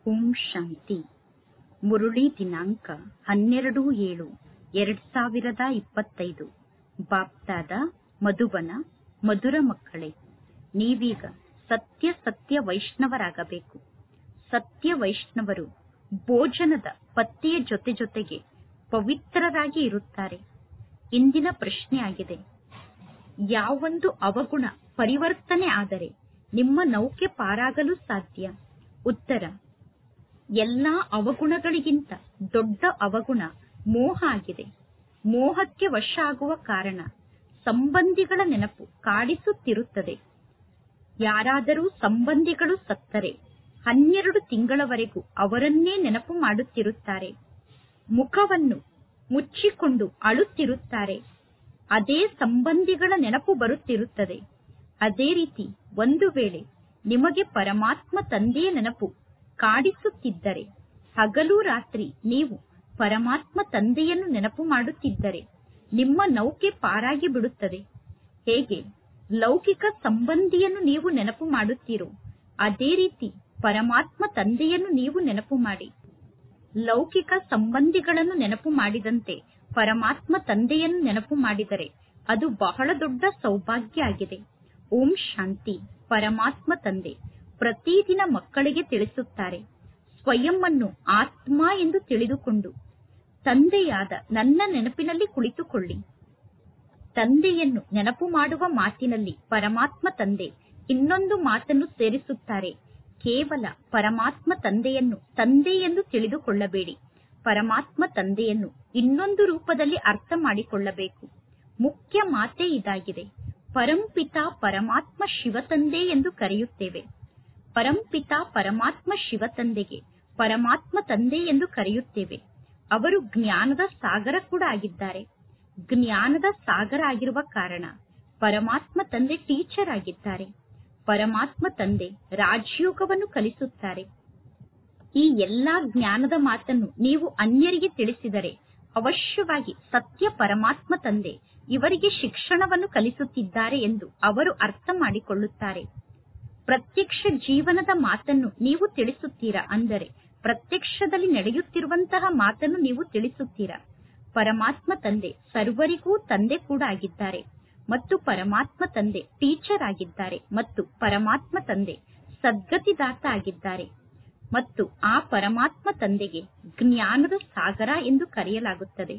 ಓಂ ಶಾಂತಿ ಮುರುಳಿ ದಿನಾಂಕ ಹನ್ನೆರಡು ಏಳು ಎರಡ್ ಸಾವಿರದ ಇಪ್ಪತ್ತೈದು ಬಾಪ್ದಾದ ಮಧುಬನ ಮಧುರ ಮಕ್ಕಳೇ ನೀವೀಗ ಸತ್ಯ ಸತ್ಯ ವೈಷ್ಣವರಾಗಬೇಕು ಸತ್ಯ ವೈಷ್ಣವರು ಭೋಜನದ ಪತ್ತೆಯ ಜೊತೆ ಜೊತೆಗೆ ಪವಿತ್ರರಾಗಿ ಇರುತ್ತಾರೆ ಇಂದಿನ ಪ್ರಶ್ನೆಯಾಗಿದೆ ಯಾವೊಂದು ಅವಗುಣ ಪರಿವರ್ತನೆ ಆದರೆ ನಿಮ್ಮ ನೌಕೆ ಪಾರಾಗಲು ಸಾಧ್ಯ ಉತ್ತರ ಎಲ್ಲಾ ಅವಗುಣಗಳಿಗಿಂತ ದೊಡ್ಡ ಅವಗುಣ ಮೋಹ ಆಗಿದೆ ಮೋಹಕ್ಕೆ ವಶ ಆಗುವ ಕಾರಣ ಸಂಬಂಧಿಗಳ ನೆನಪು ಕಾಡಿಸುತ್ತಿರುತ್ತದೆ ಯಾರಾದರೂ ಸಂಬಂಧಿಗಳು ಸತ್ತರೆ ಹನ್ನೆರಡು ತಿಂಗಳವರೆಗೂ ಅವರನ್ನೇ ನೆನಪು ಮಾಡುತ್ತಿರುತ್ತಾರೆ ಮುಖವನ್ನು ಮುಚ್ಚಿಕೊಂಡು ಅಳುತ್ತಿರುತ್ತಾರೆ ಅದೇ ಸಂಬಂಧಿಗಳ ನೆನಪು ಬರುತ್ತಿರುತ್ತದೆ ಅದೇ ರೀತಿ ಒಂದು ವೇಳೆ ನಿಮಗೆ ಪರಮಾತ್ಮ ತಂದೆಯ ನೆನಪು ಕಾಡಿಸುತ್ತಿದ್ದರೆ ಹಗಲು ರಾತ್ರಿ ನೀವು ಪರಮಾತ್ಮ ತಂದೆಯನ್ನು ನೆನಪು ಮಾಡುತ್ತಿದ್ದರೆ ನಿಮ್ಮ ನೌಕೆ ಪಾರಾಗಿ ಬಿಡುತ್ತದೆ ಹೇಗೆ ಲೌಕಿಕ ಸಂಬಂಧಿಯನ್ನು ನೀವು ನೆನಪು ಮಾಡುತ್ತೀರೋ ಅದೇ ರೀತಿ ಪರಮಾತ್ಮ ತಂದೆಯನ್ನು ನೀವು ನೆನಪು ಮಾಡಿ ಲೌಕಿಕ ಸಂಬಂಧಿಗಳನ್ನು ನೆನಪು ಮಾಡಿದಂತೆ ಪರಮಾತ್ಮ ತಂದೆಯನ್ನು ನೆನಪು ಮಾಡಿದರೆ ಅದು ಬಹಳ ದೊಡ್ಡ ಸೌಭಾಗ್ಯ ಆಗಿದೆ ಓಂ ಶಾಂತಿ ಪರಮಾತ್ಮ ತಂದೆ ಪ್ರತಿದಿನ ಮಕ್ಕಳಿಗೆ ತಿಳಿಸುತ್ತಾರೆ ಸ್ವಯಂ ಅನ್ನು ಆತ್ಮ ಎಂದು ತಿಳಿದುಕೊಂಡು ತಂದೆಯಾದ ನನ್ನ ನೆನಪಿನಲ್ಲಿ ಕುಳಿತುಕೊಳ್ಳಿ ತಂದೆಯನ್ನು ನೆನಪು ಮಾಡುವ ಮಾತಿನಲ್ಲಿ ಪರಮಾತ್ಮ ತಂದೆ ಇನ್ನೊಂದು ಮಾತನ್ನು ಸೇರಿಸುತ್ತಾರೆ ಕೇವಲ ಪರಮಾತ್ಮ ತಂದೆಯನ್ನು ತಂದೆ ಎಂದು ತಿಳಿದುಕೊಳ್ಳಬೇಡಿ ಪರಮಾತ್ಮ ತಂದೆಯನ್ನು ಇನ್ನೊಂದು ರೂಪದಲ್ಲಿ ಅರ್ಥ ಮಾಡಿಕೊಳ್ಳಬೇಕು ಮುಖ್ಯ ಮಾತೇ ಇದಾಗಿದೆ ಪರಂಪಿತ ಪರಮಾತ್ಮ ಶಿವತಂದೆ ಎಂದು ಕರೆಯುತ್ತೇವೆ ಪರಂಪಿತ ಪರಮಾತ್ಮ ಶಿವತಂದೆಗೆ ಪರಮಾತ್ಮ ತಂದೆ ಎಂದು ಕರೆಯುತ್ತೇವೆ ಅವರು ಜ್ಞಾನದ ಸಾಗರ ಕೂಡ ಆಗಿದ್ದಾರೆ ಜ್ಞಾನದ ಸಾಗರ ಆಗಿರುವ ಕಾರಣ ಪರಮಾತ್ಮ ತಂದೆ ಟೀಚರ್ ಆಗಿದ್ದಾರೆ ಪರಮಾತ್ಮ ತಂದೆ ರಾಜಯೋಗವನ್ನು ಕಲಿಸುತ್ತಾರೆ ಈ ಎಲ್ಲಾ ಜ್ಞಾನದ ಮಾತನ್ನು ನೀವು ಅನ್ಯರಿಗೆ ತಿಳಿಸಿದರೆ ಅವಶ್ಯವಾಗಿ ಸತ್ಯ ಪರಮಾತ್ಮ ತಂದೆ ಇವರಿಗೆ ಶಿಕ್ಷಣವನ್ನು ಕಲಿಸುತ್ತಿದ್ದಾರೆ ಎಂದು ಅವರು ಅರ್ಥ ಮಾಡಿಕೊಳ್ಳುತ್ತಾರೆ ಪ್ರತ್ಯಕ್ಷ ಜೀವನದ ಮಾತನ್ನು ನೀವು ತಿಳಿಸುತ್ತೀರಾ ಅಂದರೆ ಪ್ರತ್ಯಕ್ಷದಲ್ಲಿ ನಡೆಯುತ್ತಿರುವಂತಹ ಮಾತನ್ನು ನೀವು ತಿಳಿಸುತ್ತೀರಾ ಪರಮಾತ್ಮ ತಂದೆ ಸರ್ವರಿಗೂ ತಂದೆ ಕೂಡ ಆಗಿದ್ದಾರೆ ಮತ್ತು ಪರಮಾತ್ಮ ತಂದೆ ಟೀಚರ್ ಆಗಿದ್ದಾರೆ ಮತ್ತು ಪರಮಾತ್ಮ ತಂದೆ ಸದ್ಗತಿದಾತ ಆಗಿದ್ದಾರೆ ಮತ್ತು ಆ ಪರಮಾತ್ಮ ತಂದೆಗೆ ಜ್ಞಾನದ ಸಾಗರ ಎಂದು ಕರೆಯಲಾಗುತ್ತದೆ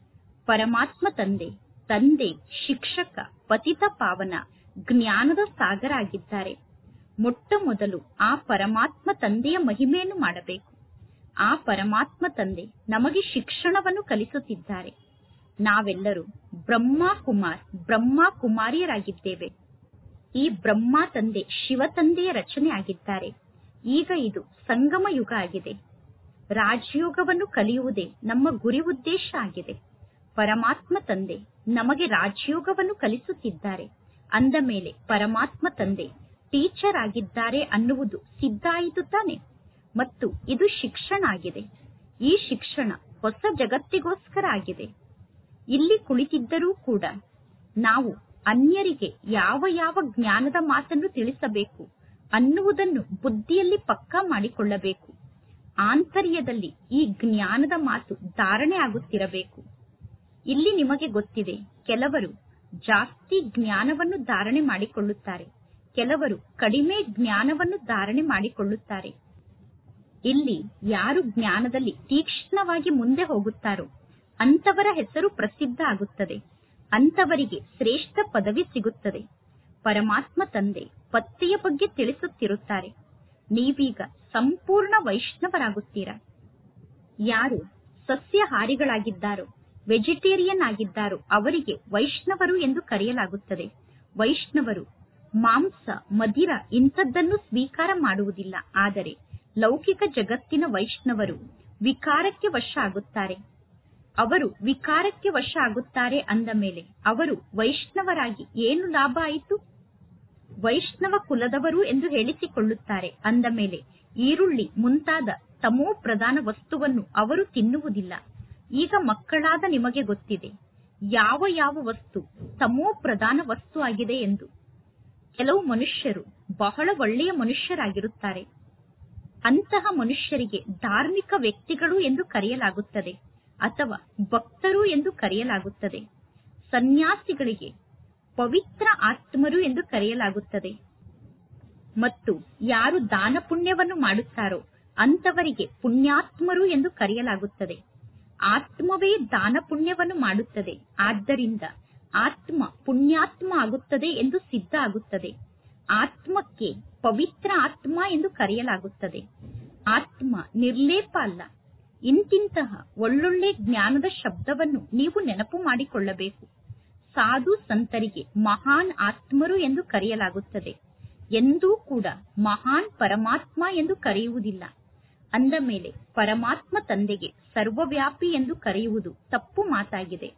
ಪರಮಾತ್ಮ ತಂದೆ ತಂದೆ ಶಿಕ್ಷಕ ಪತಿತ ಪಾವನ ಜ್ಞಾನದ ಸಾಗರ ಆಗಿದ್ದಾರೆ ಮೊಟ್ಟ ಮೊದಲು ಆ ಪರಮಾತ್ಮ ತಂದೆಯ ಮಹಿಮೆಯನ್ನು ಮಾಡಬೇಕು ಆ ಪರಮಾತ್ಮ ತಂದೆ ನಮಗೆ ಶಿಕ್ಷಣವನ್ನು ಕಲಿಸುತ್ತಿದ್ದಾರೆ ನಾವೆಲ್ಲರೂ ಬ್ರಹ್ಮ ಕುಮಾರ್ ಬ್ರಹ್ಮ ಕುಮಾರಿಯರಾಗಿದ್ದೇವೆ ಈ ಬ್ರಹ್ಮ ತಂದೆ ಶಿವ ತಂದೆಯ ರಚನೆ ಆಗಿದ್ದಾರೆ ಈಗ ಇದು ಸಂಗಮ ಯುಗ ಆಗಿದೆ ರಾಜಯೋಗವನ್ನು ಕಲಿಯುವುದೇ ನಮ್ಮ ಗುರಿ ಉದ್ದೇಶ ಆಗಿದೆ ಪರಮಾತ್ಮ ತಂದೆ ನಮಗೆ ರಾಜಯೋಗವನ್ನು ಕಲಿಸುತ್ತಿದ್ದಾರೆ ಅಂದ ಮೇಲೆ ಪರಮಾತ್ಮ ತಂದೆ ಟೀಚರ್ ಆಗಿದ್ದಾರೆ ಅನ್ನುವುದು ಸಿದ್ಧ ಆಯಿತು ತಾನೆ ಮತ್ತು ಇದು ಶಿಕ್ಷಣ ಆಗಿದೆ ಈ ಶಿಕ್ಷಣ ಹೊಸ ಜಗತ್ತಿಗೋಸ್ಕರ ಆಗಿದೆ ಇಲ್ಲಿ ಕುಳಿತಿದ್ದರೂ ಕೂಡ ನಾವು ಅನ್ಯರಿಗೆ ಯಾವ ಯಾವ ಜ್ಞಾನದ ಮಾತನ್ನು ತಿಳಿಸಬೇಕು ಅನ್ನುವುದನ್ನು ಬುದ್ಧಿಯಲ್ಲಿ ಪಕ್ಕಾ ಮಾಡಿಕೊಳ್ಳಬೇಕು ಆಂತರ್ಯದಲ್ಲಿ ಈ ಜ್ಞಾನದ ಮಾತು ಧಾರಣೆ ಆಗುತ್ತಿರಬೇಕು ಇಲ್ಲಿ ನಿಮಗೆ ಗೊತ್ತಿದೆ ಕೆಲವರು ಜಾಸ್ತಿ ಜ್ಞಾನವನ್ನು ಧಾರಣೆ ಮಾಡಿಕೊಳ್ಳುತ್ತಾರೆ ಕೆಲವರು ಕಡಿಮೆ ಜ್ಞಾನವನ್ನು ಧಾರಣೆ ಮಾಡಿಕೊಳ್ಳುತ್ತಾರೆ ಇಲ್ಲಿ ಯಾರು ಜ್ಞಾನದಲ್ಲಿ ತೀಕ್ಷ್ಣವಾಗಿ ಮುಂದೆ ಹೋಗುತ್ತಾರೋ ಅಂತವರ ಹೆಸರು ಪ್ರಸಿದ್ಧ ಆಗುತ್ತದೆ ಅಂತವರಿಗೆ ಶ್ರೇಷ್ಠ ಪದವಿ ಸಿಗುತ್ತದೆ ಪರಮಾತ್ಮ ತಂದೆ ಪತ್ತೆಯ ಬಗ್ಗೆ ತಿಳಿಸುತ್ತಿರುತ್ತಾರೆ ನೀವೀಗ ಸಂಪೂರ್ಣ ವೈಷ್ಣವರಾಗುತ್ತೀರಾ ಯಾರು ಸಸ್ಯಹಾರಿಗಳಾಗಿದ್ದಾರೋ ವೆಜಿಟೇರಿಯನ್ ಆಗಿದ್ದಾರೋ ಅವರಿಗೆ ವೈಷ್ಣವರು ಎಂದು ಕರೆಯಲಾಗುತ್ತದೆ ವೈಷ್ಣವರು ಮಾಂಸ ಮದಿರ ಇಂಥದ್ದನ್ನು ಸ್ವೀಕಾರ ಮಾಡುವುದಿಲ್ಲ ಆದರೆ ಲೌಕಿಕ ಜಗತ್ತಿನ ವೈಷ್ಣವರು ವಿಕಾರಕ್ಕೆ ವಶ ಆಗುತ್ತಾರೆ ಅವರು ವಿಕಾರಕ್ಕೆ ವಶ ಆಗುತ್ತಾರೆ ಅಂದ ಮೇಲೆ ಅವರು ವೈಷ್ಣವರಾಗಿ ಏನು ಲಾಭ ಆಯಿತು ವೈಷ್ಣವ ಕುಲದವರು ಎಂದು ಹೇಳಿಸಿಕೊಳ್ಳುತ್ತಾರೆ ಅಂದ ಮೇಲೆ ಈರುಳ್ಳಿ ಮುಂತಾದ ತಮೋ ಪ್ರಧಾನ ವಸ್ತುವನ್ನು ಅವರು ತಿನ್ನುವುದಿಲ್ಲ ಈಗ ಮಕ್ಕಳಾದ ನಿಮಗೆ ಗೊತ್ತಿದೆ ಯಾವ ಯಾವ ವಸ್ತು ತಮೋ ಪ್ರಧಾನ ವಸ್ತು ಆಗಿದೆ ಎಂದು ಕೆಲವು ಮನುಷ್ಯರು ಬಹಳ ಒಳ್ಳೆಯ ಮನುಷ್ಯರಾಗಿರುತ್ತಾರೆ ಅಂತಹ ಮನುಷ್ಯರಿಗೆ ಧಾರ್ಮಿಕ ವ್ಯಕ್ತಿಗಳು ಎಂದು ಕರೆಯಲಾಗುತ್ತದೆ ಅಥವಾ ಭಕ್ತರು ಎಂದು ಕರೆಯಲಾಗುತ್ತದೆ ಸನ್ಯಾಸಿಗಳಿಗೆ ಪವಿತ್ರ ಆತ್ಮರು ಎಂದು ಕರೆಯಲಾಗುತ್ತದೆ ಮತ್ತು ಯಾರು ದಾನ ಪುಣ್ಯವನ್ನು ಮಾಡುತ್ತಾರೋ ಅಂತವರಿಗೆ ಪುಣ್ಯಾತ್ಮರು ಎಂದು ಕರೆಯಲಾಗುತ್ತದೆ ಆತ್ಮವೇ ದಾನ ಪುಣ್ಯವನ್ನು ಮಾಡುತ್ತದೆ ಆದ್ದರಿಂದ ಆತ್ಮ ಪುಣ್ಯಾತ್ಮ ಆಗುತ್ತದೆ ಎಂದು ಸಿದ್ಧ ಆಗುತ್ತದೆ ಆತ್ಮಕ್ಕೆ ಪವಿತ್ರ ಆತ್ಮ ಎಂದು ಕರೆಯಲಾಗುತ್ತದೆ ಆತ್ಮ ನಿರ್ಲೇಪ ಅಲ್ಲ ಇಂತಿಂತಹ ಒಳ್ಳೊಳ್ಳೆ ಜ್ಞಾನದ ಶಬ್ದವನ್ನು ನೀವು ನೆನಪು ಮಾಡಿಕೊಳ್ಳಬೇಕು ಸಾಧು ಸಂತರಿಗೆ ಮಹಾನ್ ಆತ್ಮರು ಎಂದು ಕರೆಯಲಾಗುತ್ತದೆ ಎಂದೂ ಕೂಡ ಮಹಾನ್ ಪರಮಾತ್ಮ ಎಂದು ಕರೆಯುವುದಿಲ್ಲ ಅಂದ ಮೇಲೆ ಪರಮಾತ್ಮ ತಂದೆಗೆ ಸರ್ವವ್ಯಾಪಿ ಎಂದು ಕರೆಯುವುದು ತಪ್ಪು ಮಾತಾಗಿದೆ